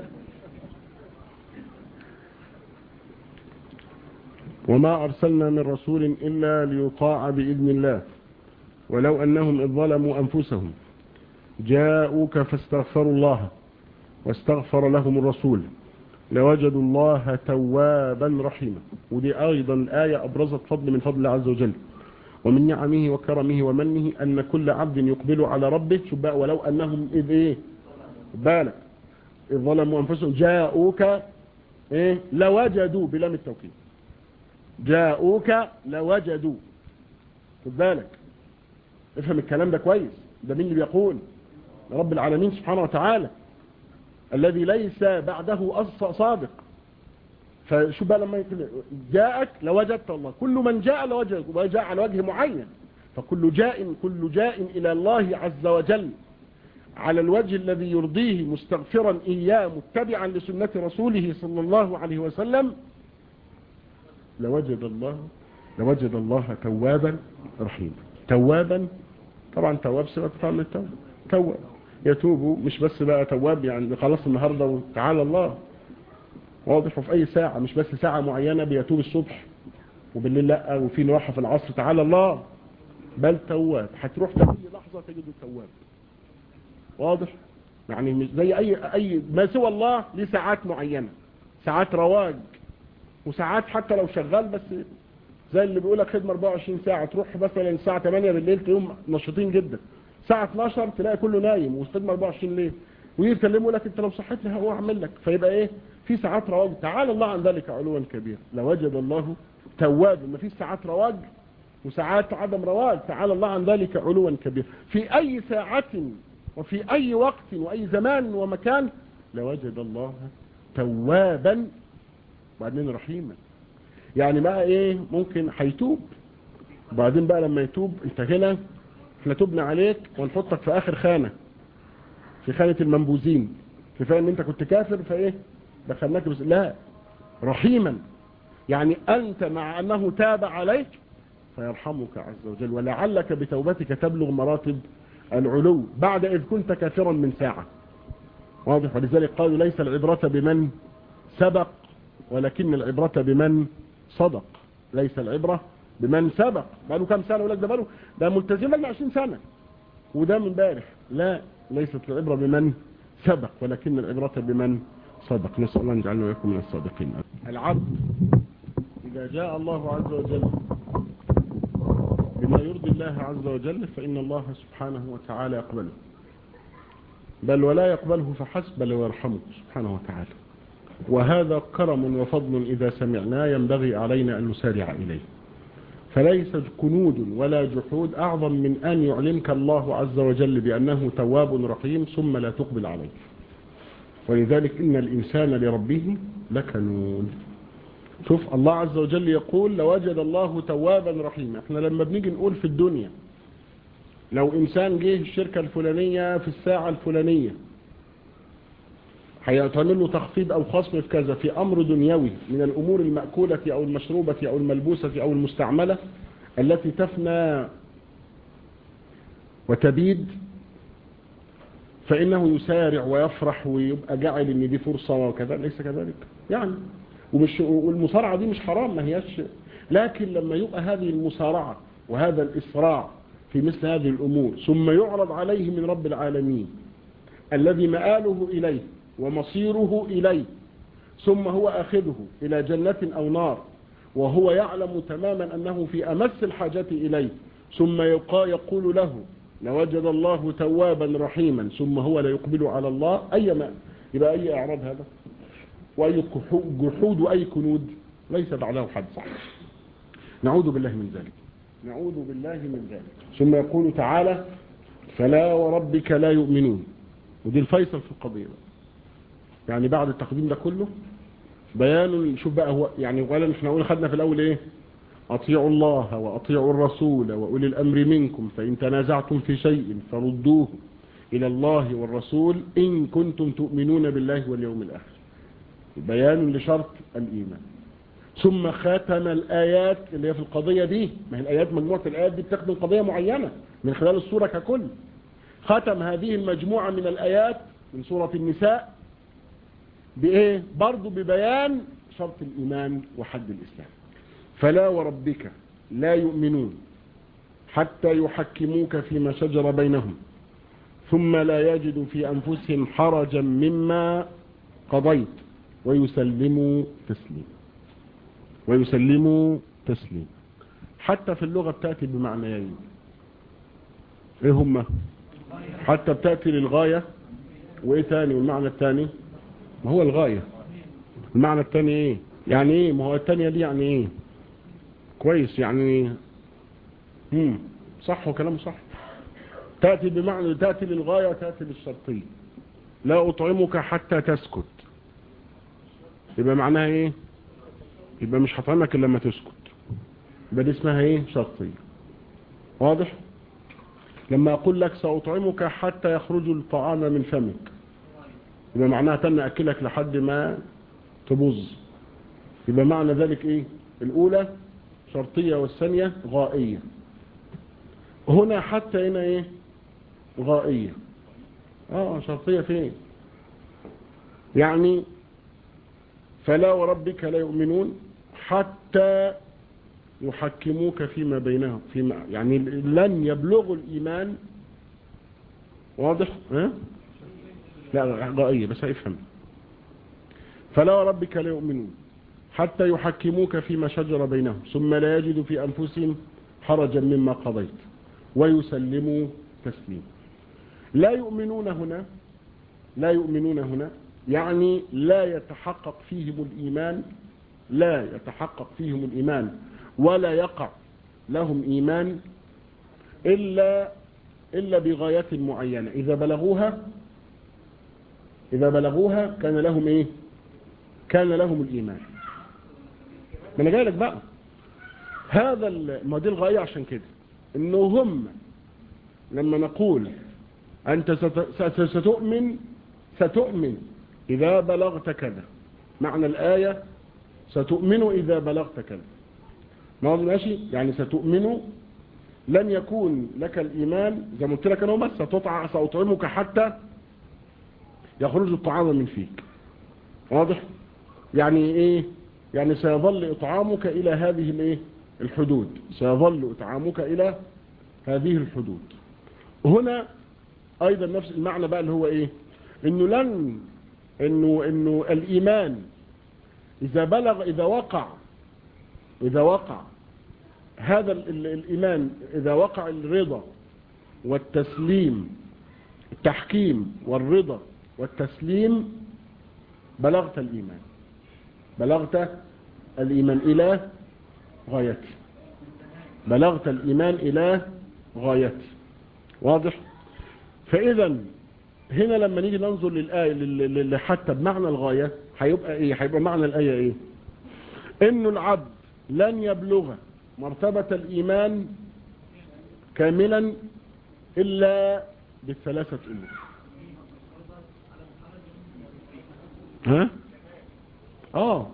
S1: وما أرسلنا من رسول إلا ليطاع بإذن الله ولو أنهم إذ ظلموا أنفسهم جاءوك فاستغفروا الله واستغفر لهم الرسول لوجدوا الله توابا رحيما ودي أيضا آية أبرزت فضل من فضل الله عز وجل ومن نعمه وكرمه ومنه أن كل عبد يقبل على ربه شو بقى ولو أنهم إذ إيه بالك إذ ظلموا أنفسهم جاءوك إيه لوجدوا بلام التوكيد جاءوك لوجدوا خد بالك افهم الكلام ده كويس ده مين اللي بيقول رب العالمين سبحانه وتعالى الذي ليس بعده أص صادق فشو بقى لما يقول جاءك لوجدت الله كل من جاء لوجد وجاء على وجه معين فكل جاء كل جاء إلى الله عز وجل على الوجه الذي يرضيه مستغفرا إياه متبعا لسنة رسوله صلى الله عليه وسلم لوجد الله لوجد الله توابا رحيما توابا طبعا تواب سبب طعم التوب تواب يتوب مش بس بقى تواب يعني خلاص النهاردة وتعالى الله واضح في أي ساعة مش بس ساعة معينة بيتوب الصبح وبالليل لا وفي راحة في العصر تعالى الله بل تواب هتروح في أي لحظة تجده تواب واضح يعني مش زي أي, أي ما سوى الله ليه ساعات معينة ساعات رواج وساعات حتى لو شغال بس زي اللي بيقولك خدمة 24 ساعة تروح مثلا الساعة 8 بالليل تقوم نشيطين جدا الساعة 12 تلاقي كله نايم والخدمة 24 ليه ويكلموا لك انت لو صحتني هو اعمل لك فيبقى ايه في ساعات رواج تعالى الله عن ذلك علوا كبيرا لوجد الله تواب ما في ساعات رواج وساعات عدم رواج تعالى الله عن ذلك علوا كبيرا في اي ساعة وفي اي وقت واي زمان ومكان لوجد الله توابا وبعدين رحيما يعني بقى ايه ممكن هيتوب وبعدين بقى لما يتوب انت هنا احنا تبنى عليك ونحطك في اخر خانة في خانة المنبوذين كفاية ان انت كنت كافر فايه دخلناك بس لا رحيما يعني انت مع انه تاب عليك فيرحمك عز وجل ولعلك بتوبتك تبلغ مراتب العلو بعد اذ كنت كافرا من ساعة واضح ولذلك قالوا ليس العبرة بمن سبق ولكن العبرة بمن صدق ليس العبرة بمن سبق بقاله كام سنة ولك ده بقاله ده ملتزم لنا 20 سنة وده من بارح لا ليست العبرة بمن سبق ولكن العبرة بمن صدق نسأل الله أن يجعلنا ويكون من الصادقين العبد إذا جاء الله عز وجل بما يرضي الله عز وجل فإن الله سبحانه وتعالى يقبله بل ولا يقبله فحسب بل ويرحمه سبحانه وتعالى وهذا كرم وفضل إذا سمعناه ينبغي علينا أن نسارع إليه فليس كنود ولا جحود أعظم من أن يعلمك الله عز وجل بأنه تواب رحيم ثم لا تقبل عليه ولذلك إن الإنسان لربه لكنود شوف الله عز وجل يقول لوجد الله توابا رحيما احنا لما بنيجي نقول في الدنيا لو إنسان جه الشركة الفلانية في الساعة الفلانية هيعتمل له تخفيض أو خصم في كذا في أمر دنيوي من الأمور المأكولة أو المشروبة أو الملبوسة أو المستعملة التي تفنى وتبيد فإنه يسارع ويفرح ويبقى جعل ان دي فرصة وكذا ليس كذلك يعني ومش والمصارعة دي مش حرام ما هياش لكن لما يبقى هذه المصارعة وهذا الإسراع في مثل هذه الأمور ثم يعرض عليه من رب العالمين الذي مآله إليه ومصيره إليه ثم هو أخذه إلى جنة أو نار وهو يعلم تماما أنه في أمس الحاجة إليه ثم يقول له لوجد الله توابا رحيما ثم هو لا يقبل على الله أي ما يبقى أي إعراض هذا وأي جحود وأي كنود ليس بعده حد صح نعوذ بالله من ذلك نعوذ بالله من ذلك ثم يقول تعالى فلا وربك لا يؤمنون ودي الفيصل في القضية يعني بعد التقديم ده كله بيان شوف بقى هو يعني اولا احنا قلنا خدنا في الاول ايه اطيعوا الله واطيعوا الرسول واولي الامر منكم فان تنازعتم في شيء فردوه الى الله والرسول ان كنتم تؤمنون بالله واليوم الاخر بيان لشرط الايمان ثم ختم الايات اللي هي في القضية دي ما هي الايات مجموعة الايات دي بتخدم قضية معينة من خلال السورة ككل ختم هذه المجموعة من الايات من سورة النساء بايه برضو ببيان شرط الايمان وحد الاسلام فلا وربك لا يؤمنون حتى يحكموك فيما شجر بينهم ثم لا يجدوا في انفسهم حرجا مما قضيت ويسلموا تسليم ويسلموا تسليم حتى في اللغة بتأتي بمعنيين ايه هما حتى بتأتي للغاية وايه تاني والمعنى التاني ما هو الغاية المعنى التاني ايه يعني ايه ما هو التانية دي يعني ايه كويس يعني هم صح وكلام صح تأتي بمعنى تأتي للغاية تأتي للشرطية لا أطعمك حتى تسكت يبقى معناها ايه يبقى مش هطعمك الا لما تسكت يبقى دي اسمها ايه شرطية واضح لما اقول لك سأطعمك حتى يخرج الطعام من فمك يبقى معناها تم أكلك لحد ما تبوظ يبقى معنى ذلك إيه الأولى شرطية والثانية غائية هنا حتى هنا إيه غائية آه شرطية فين يعني فلا وربك لا يؤمنون حتى يحكموك فيما بينهم فيما يعني لن يبلغوا الإيمان واضح ها لا غائية بس هيفهم فلا وربك لا يؤمنون حتى يحكموك فيما شجر بينهم ثم لا يجدوا في أنفسهم حرجا مما قضيت ويسلموا تسليما لا يؤمنون هنا لا يؤمنون هنا يعني لا يتحقق فيهم الإيمان لا يتحقق فيهم الإيمان ولا يقع لهم إيمان إلا إلا بغاية معينة إذا بلغوها إذا بلغوها كان لهم إيه كان لهم الإيمان ما انا جاي لك بقى هذا ما دي الغاية عشان كده انه هم لما نقول انت ستؤمن ستؤمن اذا بلغت كذا معنى الآية ستؤمن اذا بلغت كذا ماشي يعني ستؤمن لن يكون لك الإيمان زي ما قلت لك أنا بس ستطع سأطعمك حتى يخرج الطعام من فيك واضح يعني إيه يعني سيظل إطعامك إلى هذه الإيه الحدود سيظل إطعامك إلى هذه الحدود هنا أيضا نفس المعنى بقى اللي هو إيه إنه لن إنه إنه الإيمان إذا بلغ إذا وقع إذا وقع هذا الإيمان إذا وقع الرضا والتسليم التحكيم والرضا والتسليم بلغت الإيمان بلغت الإيمان إلى غايته بلغت الإيمان إلى غايته واضح فإذا هنا لما نيجي ننظر للآية حتى بمعنى الغاية هيبقى إيه هيبقى معنى الآية إيه إنه العبد لن يبلغ مرتبة الإيمان كاملا إلا بالثلاثة أمور ها آه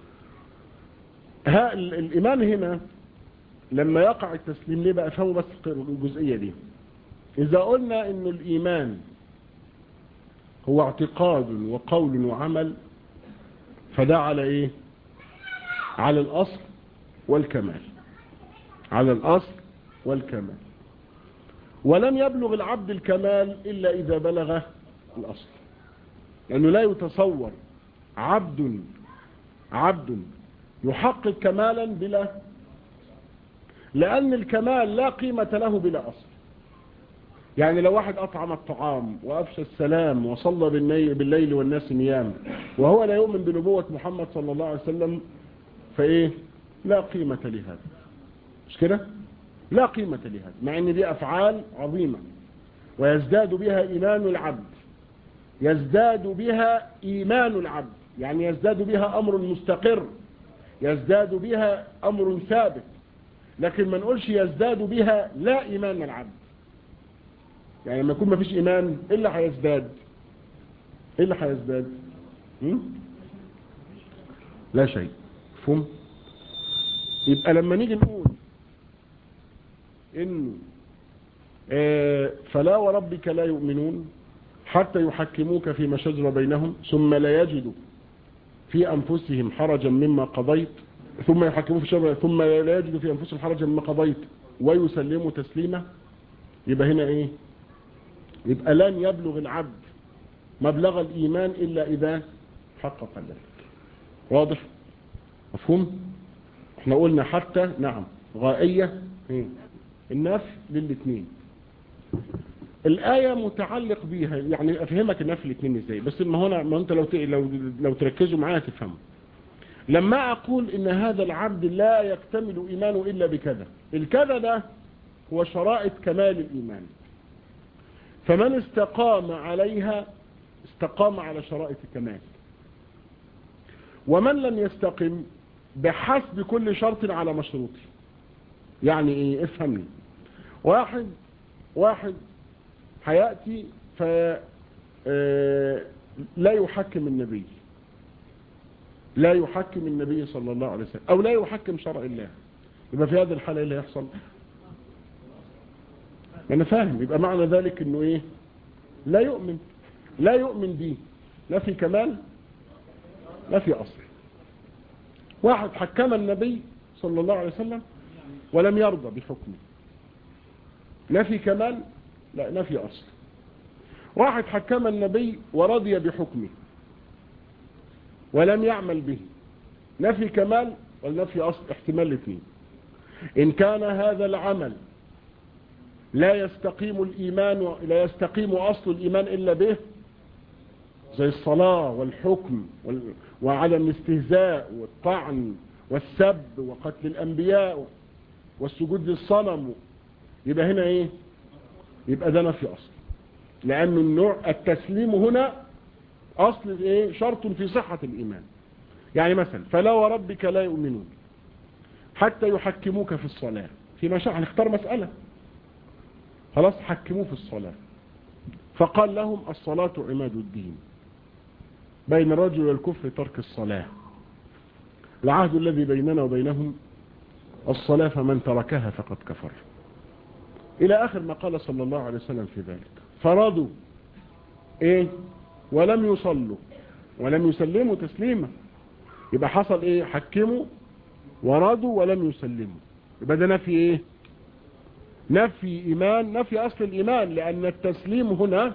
S1: ها الإيمان هنا لما يقع التسليم ليه بقى افهموا بس الجزئية دي إذا قلنا إنه الإيمان هو اعتقاد وقول وعمل فده على إيه على الأصل والكمال على الأصل والكمال ولم يبلغ العبد الكمال إلا إذا بلغ الأصل لأنه لا يتصور عبد عبد يحقق كمالا بلا لأن الكمال لا قيمة له بلا أصل يعني لو واحد أطعم الطعام وأفشى السلام وصلى بالليل والناس نيام وهو لا يؤمن بنبوة محمد صلى الله عليه وسلم فإيه لا قيمة لهذا مش كده لا قيمة لهذا مع ان دي افعال عظيمة ويزداد بها ايمان العبد يزداد بها ايمان العبد يعني يزداد بها امر مستقر يزداد بها امر ثابت لكن ما نقولش يزداد بها لا ايمان العبد يعني لما يكون ما فيش ايمان ايه اللي هيزداد ايه اللي هيزداد لا شيء فهم يبقى لما نيجي نقول انه آه فلا وربك لا يؤمنون حتى يحكموك فيما شجر بينهم ثم لا يجدوا في أنفسهم حرجا مما قضيت ثم يحكموا في شجر ثم لا يجدوا في أنفسهم حرجا مما قضيت ويسلموا تسليما يبقى هنا ايه يبقى لن يبلغ العبد مبلغ الإيمان إلا إذا حقق ذلك واضح مفهوم احنا قلنا حتى نعم غائية ايه النفي للاثنين الآية متعلق بيها يعني أفهمك النفي الاثنين ازاي بس ما هنا ما انت لو لو لو تركزوا معايا تفهموا لما أقول إن هذا العبد لا يكتمل إيمانه إلا بكذا الكذا ده هو شرائط كمال الإيمان فمن استقام عليها استقام على شرائط الكمال ومن لم يستقم بحسب كل شرط على مشروطه يعني ايه افهمني واحد واحد هيأتي ف لا يحكم النبي لا يحكم النبي صلى الله عليه وسلم او لا يحكم شرع الله يبقى في هذه الحالة ايه اللي هيحصل انا فاهم يبقى معنى ذلك انه ايه لا يؤمن لا يؤمن دي لا في كمال لا في اصل واحد حكم النبي صلى الله عليه وسلم ولم يرضى بحكمه نفي كمال لا نفي أصل واحد حكم النبي ورضي بحكمه ولم يعمل به نفي كمال والنفي أصل احتمال الاثنين إن كان هذا العمل لا يستقيم الإيمان لا يستقيم أصل الإيمان إلا به زي الصلاة والحكم وعدم الاستهزاء والطعن والسب وقتل الأنبياء والسجود للصنم يبقى هنا ايه يبقى ده نفي اصل لان النوع التسليم هنا اصل ايه شرط في صحة الايمان يعني مثلا فلا وربك لا يؤمنون حتى يحكموك في الصلاة في مشاعر هنختار مسألة خلاص حكموه في الصلاة فقال لهم الصلاة عماد الدين بين الرجل والكفر ترك الصلاة العهد الذي بيننا وبينهم الصلاة فمن تركها فقد كفر إلى آخر ما قال صلى الله عليه وسلم في ذلك فرادوا إيه ولم يصلوا ولم يسلموا تسليما يبقى حصل إيه حكموا ورادوا ولم يسلموا يبقى ده نفي إيه نفي إيمان نفي أصل الإيمان لأن التسليم هنا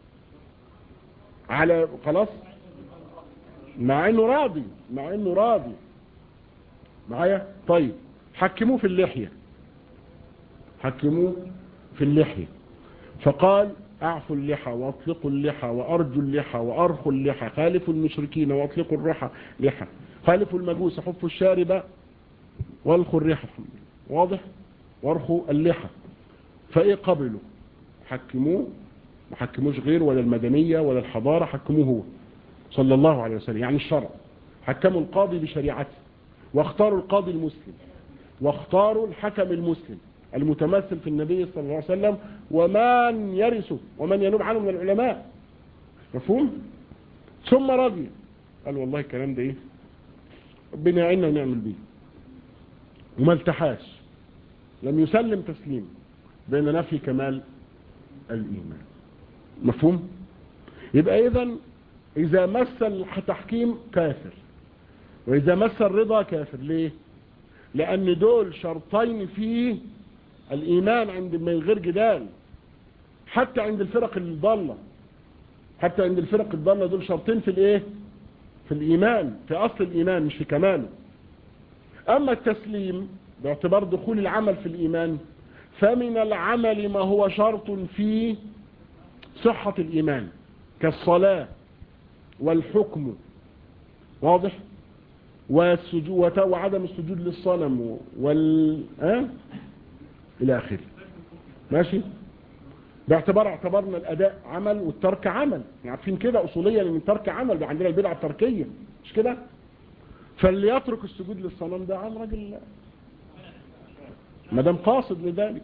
S1: على خلاص مع انه راضي مع انه راضي معايا طيب حكموه في اللحية حكموه في اللحية فقال اعفوا اللحى واطلقوا اللحى وارجوا اللحى وارخوا اللحى خالفوا المشركين واطلقوا الرحى لحى خالفوا المجوس حفوا الشارب والخوا الرحى واضح وارخوا اللحى فايه قبلوا حكموه ما حكموش غير ولا المدنية ولا الحضارة حكموه هو صلى الله عليه وسلم يعني الشرع حكموا القاضي بشريعته واختاروا القاضي المسلم واختاروا الحكم المسلم المتمثل في النبي صلى الله عليه وسلم ومن يرثه ومن ينوب عنه من العلماء مفهوم ثم رضي قال والله الكلام ده ايه ربنا يعيننا ونعمل بيه وما التحاش لم يسلم تسليم بين نفي كمال الإيمان مفهوم يبقى إذا إذا مس التحكيم كافر وإذا مس الرضا كافر ليه لأن دول شرطين في الإيمان عند من غير جدال حتى عند الفرق الضالة حتى عند الفرق الضالة دول شرطين في الإيه في الإيمان في أصل الإيمان مش في كماله أما التسليم باعتبار دخول العمل في الإيمان فمن العمل ما هو شرط في صحة الإيمان كالصلاة والحكم واضح والسجود وعدم السجود للصنم وال أه؟ إلى آخره ماشي باعتبار اعتبرنا الأداء عمل والترك عمل عارفين كده أصوليا ان الترك عمل عندنا البدعة التركية مش كده فاللي يترك السجود للصنم ده عن راجل ما دام قاصد لذلك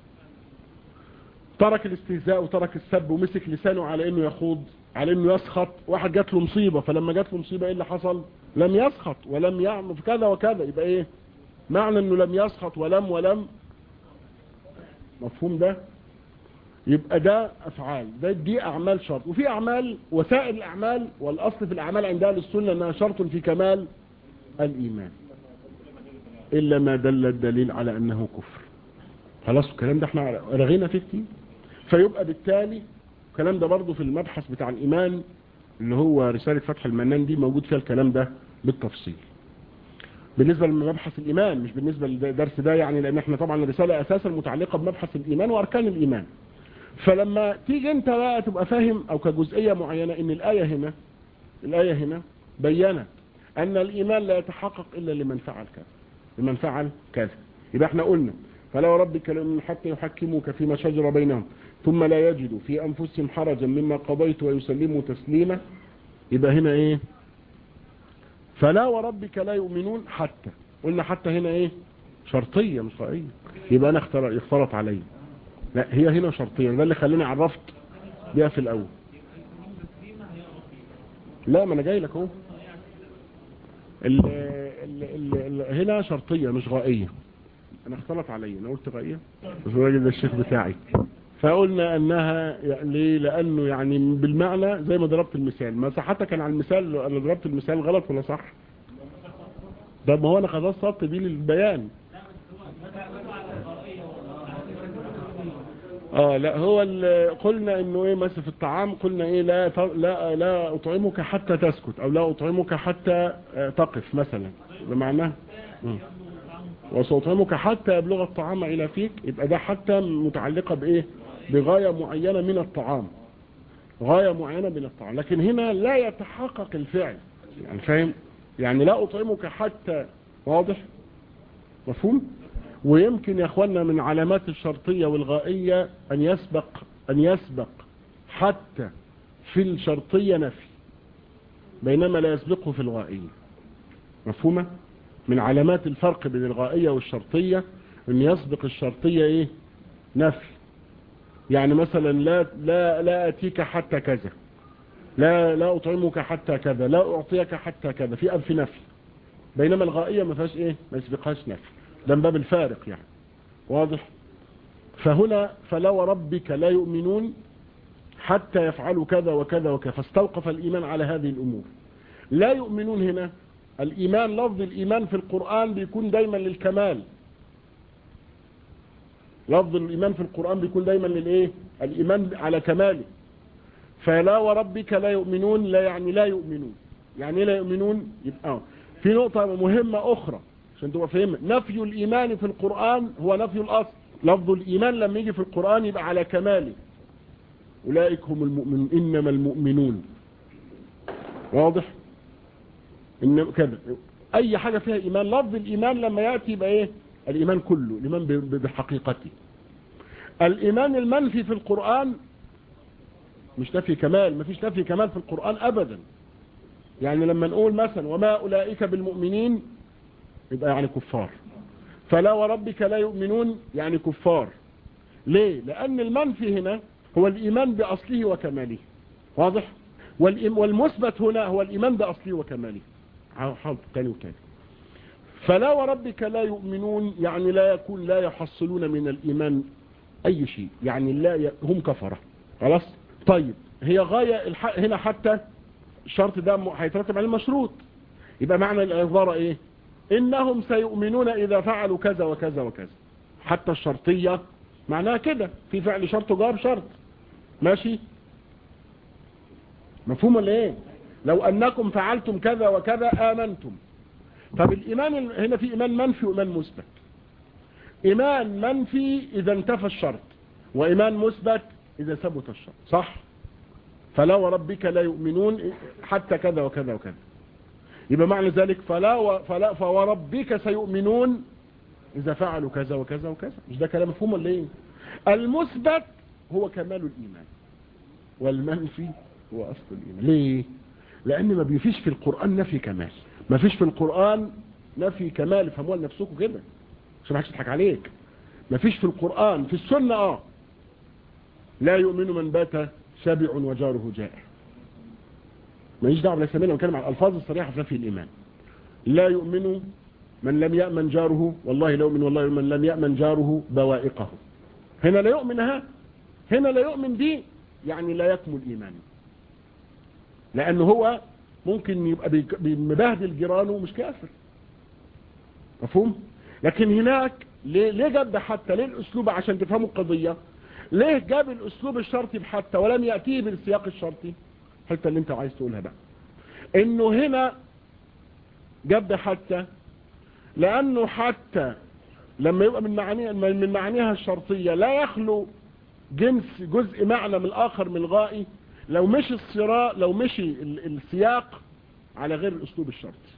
S1: ترك الاستهزاء وترك السب ومسك لسانه على انه يخوض على انه يسخط واحد جات له مصيبة فلما جات له مصيبة ايه اللي حصل لم يسخط ولم يعمل في كذا وكذا يبقى ايه معنى انه لم يسخط ولم ولم مفهوم ده يبقى ده افعال ده دي اعمال شرط وفي اعمال وسائل الاعمال والاصل في الاعمال عند اهل السنه انها شرط في كمال الايمان الا ما دل الدليل على انه كفر خلاص الكلام ده احنا رغينا فيه كتير فيبقى بالتالي الكلام ده برضه في المبحث بتاع الايمان اللي هو رسالة فتح المنان دي موجود فيها الكلام ده بالتفصيل بالنسبة لمبحث الإيمان مش بالنسبة للدرس ده يعني لأن احنا طبعا الرسالة أساسا متعلقة بمبحث الإيمان وأركان الإيمان فلما تيجي انت بقى تبقى فاهم أو كجزئية معينة إن الآية هنا الآية هنا بيّنت أن الإيمان لا يتحقق إلا لمن فعل كذا لمن فعل كذا يبقى احنا قلنا فلا ربك لأن حتى يحكموك فيما شجر بينهم ثم لا يجدوا في أنفسهم حرجا مما قضيت ويسلموا تسليما يبقى هنا ايه فلا وربك لا يؤمنون حتى قلنا حتى هنا ايه شرطية مش رأية يبقى انا اخترت علي لا هي هنا شرطية ده اللي خلاني عرفت بيها في الاول لا ما انا جاي لك اهو هنا شرطية مش غائية انا اختلط علي انا قلت غائية بس الراجل ده الشيخ بتاعي فقلنا انها يعني لانه يعني بالمعنى زي ما ضربت المثال ما حتى كان على المثال انا ضربت المثال غلط ولا صح ده ما هو انا خلاص صدت بيه للبيان اه لا هو قلنا انه ايه مثلا في الطعام قلنا ايه لا لا لا اطعمك حتى تسكت او لا اطعمك حتى تقف مثلا بمعناه وسأطعمك حتى يبلغ الطعام إلى فيك يبقى ده حتى متعلقة بإيه بغاية معينة من الطعام غاية معينة من الطعام لكن هنا لا يتحقق الفعل يعني فاهم يعني لا أطعمك حتى واضح مفهوم ويمكن يا أخوانا من علامات الشرطية والغائية أن يسبق أن يسبق حتى في الشرطية نفي بينما لا يسبقه في الغائية مفهومة من علامات الفرق بين الغائية والشرطية ان يسبق الشرطية ايه نفي يعني مثلا لا لا لا اتيك حتى كذا لا لا اطعمك حتى كذا لا اعطيك حتى كذا في انف نفي بينما الغائية ما فيهاش ايه ما يسبقهاش نفي ده من باب الفارق يعني واضح فهنا فلا وربك لا يؤمنون حتى يفعلوا كذا وكذا وكذا فاستوقف الإيمان على هذه الأمور لا يؤمنون هنا الإيمان لفظ الإيمان في القرآن بيكون دايما للكمال لفظ الإيمان في القرآن بيكون دايما للإيه الإيمان على كماله فلا وربك لا يؤمنون لا يعني لا يؤمنون يعني لا يؤمنون يبقى في نقطة مهمة أخرى عشان تبقى فهم نفي الإيمان في القرآن هو نفي الأصل لفظ الإيمان لما يجي في القرآن يبقى على كماله أولئك هم المؤمنون إنما المؤمنون واضح إن كذا أي حاجة فيها إيمان لفظ الإيمان لما يأتي يبقى إيه الإيمان كله الإيمان بحقيقته الإيمان المنفي في القرآن مش نفي كمال ما فيش نفي كمال في القرآن أبدا يعني لما نقول مثلا وما أولئك بالمؤمنين يبقى يعني كفار فلا وربك لا يؤمنون يعني كفار ليه لأن المنفي هنا هو الإيمان بأصله وكماله واضح والمثبت هنا هو الإيمان بأصله وكماله حاضر تاني وتاني فلا وربك لا يؤمنون يعني لا يكون لا يحصلون من الإيمان أي شيء يعني لا ي... هم كفرة خلاص طيب هي غاية الح... هنا حتى الشرط ده هيترتب عليه المشروط يبقى معنى العبارة ايه انهم سيؤمنون اذا فعلوا كذا وكذا وكذا حتى الشرطية معناها كده في فعل شرط وجواب شرط ماشي مفهوم ولا ايه لو انكم فعلتم كذا وكذا امنتم طب الايمان هنا في ايمان منفي وايمان مثبت ايمان منفي اذا انتفى الشرط وايمان مثبت اذا ثبت الشرط صح فلا وربك لا يؤمنون حتى كذا وكذا وكذا يبقى معنى ذلك فلا, و... فلا فوربك سيؤمنون إذا فعلوا كذا وكذا وكذا مش ده كلام مفهوم ولا ايه المثبت هو كمال الإيمان والمنفي هو أصل الإيمان ليه لأن ما بيفيش في القرآن نفي كمال ما فيش في القرآن نفي كمال فهموها لنفسكم كده عشان ما حدش يضحك عليك ما فيش في القرآن في السنة اه لا يؤمن من بات شابع وجاره جائع ماليش دعوه بالاسامي انا بتكلم عن الالفاظ الصريحه في نفي الايمان لا يؤمن من لم يامن جاره والله لا يؤمن والله من لم يامن جاره بوائقه هنا لا يؤمن ها هنا لا يؤمن دي يعني لا يكمل ايمانه لانه هو ممكن يبقى مبهدل جيرانه مش كافر مفهوم لكن هناك ليه, ليه جاب حتى ليه الاسلوب عشان تفهموا القضيه ليه جاب الاسلوب الشرطي بحتى ولم ياتيه بالسياق الشرطي الحته اللي انت عايز تقولها بقى انه هنا جاب حتى لانه حتى لما يبقى من معانيها من معانيها الشرطيه لا يخلو جنس جزء معنى من الاخر من الغائي لو مشي الصراع لو مشي السياق على غير الاسلوب الشرطي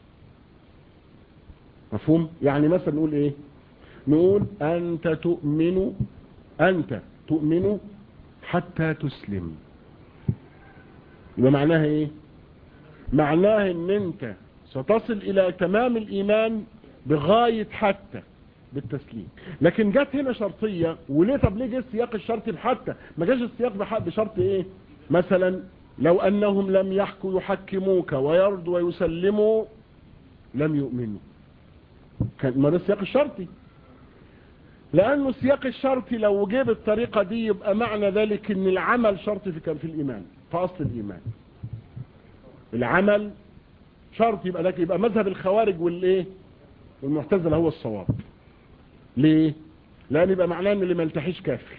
S1: مفهوم يعني مثلا نقول ايه نقول انت تؤمن انت تؤمن حتى تسلم يبقى معناها ايه معناها ان انت ستصل الى تمام الايمان بغاية حتى بالتسليم لكن جت هنا شرطية وليه طب ليه جه السياق الشرطي بحتى ما جاش السياق بشرط ايه مثلا لو انهم لم يحكوا يحكموك ويرضوا ويسلموا لم يؤمنوا كان ما ده السياق الشرطي لانه السياق الشرطي لو جه بالطريقة دي يبقى معنى ذلك ان العمل شرطي في كان في الايمان في اصل الايمان العمل شرط يبقى لك يبقى مذهب الخوارج والايه والمعتزله هو الصواب ليه لان يبقى معناه ان اللي ما يلتحيش كافر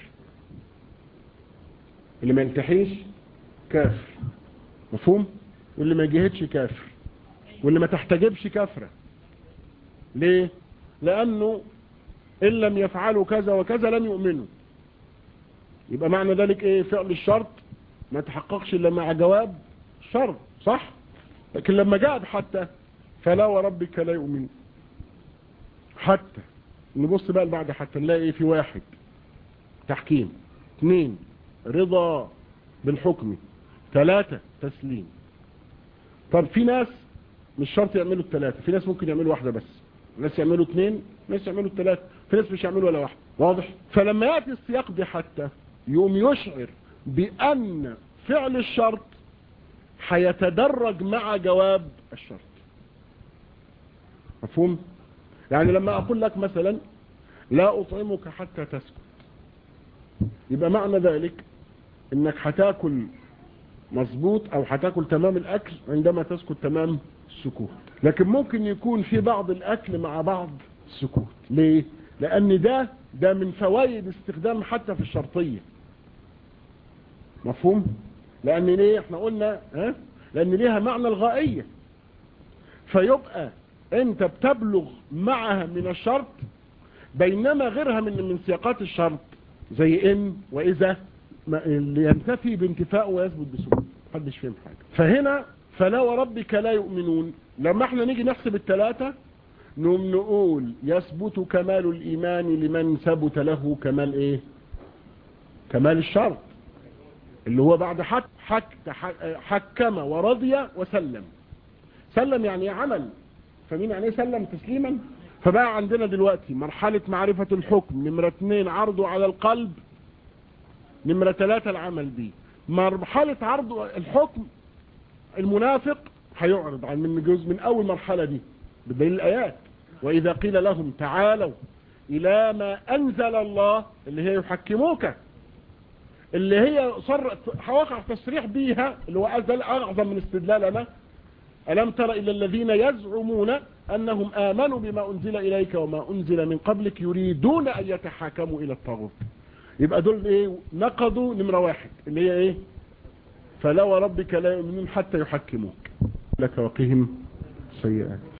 S1: اللي ما يلتحيش كافر مفهوم واللي ما يجهدش كافر واللي ما تحتجبش كافره ليه لانه ان لم يفعلوا كذا وكذا لم يؤمنوا يبقى معنى ذلك ايه فعل الشرط ما تحققش الا مع جواب شرط صح لكن لما جاء حتى فلا وربك لا يؤمن حتى نبص بقى بعد حتى نلاقي ايه في واحد تحكيم اثنين رضا بالحكم ثلاثة تسليم طب في ناس مش شرط يعملوا الثلاثة في ناس ممكن يعملوا واحدة بس ناس يعملوا اثنين ناس يعملوا ثلاثة في ناس مش يعملوا ولا واحد واضح فلما يأتي السياق دي حتى يوم يشعر بأن فعل الشرط هيتدرج مع جواب الشرط مفهوم يعني لما أقول لك مثلا لا أطعمك حتى تسكت يبقى معنى ذلك انك هتاكل مظبوط او هتاكل تمام الاكل عندما تسكت تمام السكوت لكن ممكن يكون في بعض الاكل مع بعض السكوت ليه لان ده ده من فوائد استخدام حتى في الشرطية مفهوم لان ليه احنا قلنا ها لان ليها معنى الغائية فيبقى انت بتبلغ معها من الشرط بينما غيرها من من سياقات الشرط زي ان واذا اللي ينتفي بانتفاء ويثبت بسكوت محدش فهم حاجة فهنا فلا وربك لا يؤمنون لما احنا نيجي نحسب الثلاثة نقوم نقول يثبت كمال الإيمان لمن ثبت له كمال ايه كمال الشرط اللي هو بعد حك حك حكم ورضي وسلم سلم يعني عمل فمين يعني سلم تسليما فبقى عندنا دلوقتي مرحلة معرفة الحكم نمرة اثنين عرضه على القلب نمرة ثلاثة العمل به مرحلة عرض الحكم المنافق هيعرض عن من جزء من اول مرحلة دي بدليل الايات واذا قيل لهم تعالوا الى ما انزل الله اللي هي يحكموك اللي هي صر وقع تصريح بيها اللي هو أزل اعظم من استدلالنا ألم تر إلى الذين يزعمون أنهم آمنوا بما أنزل إليك وما أنزل من قبلك يريدون أن يتحاكموا إلى الطاغوت يبقى دول إيه نقضوا نمرة واحد اللي هي إيه فلا وربك لا يؤمنون حتى يحكموك لك وقهم سيئات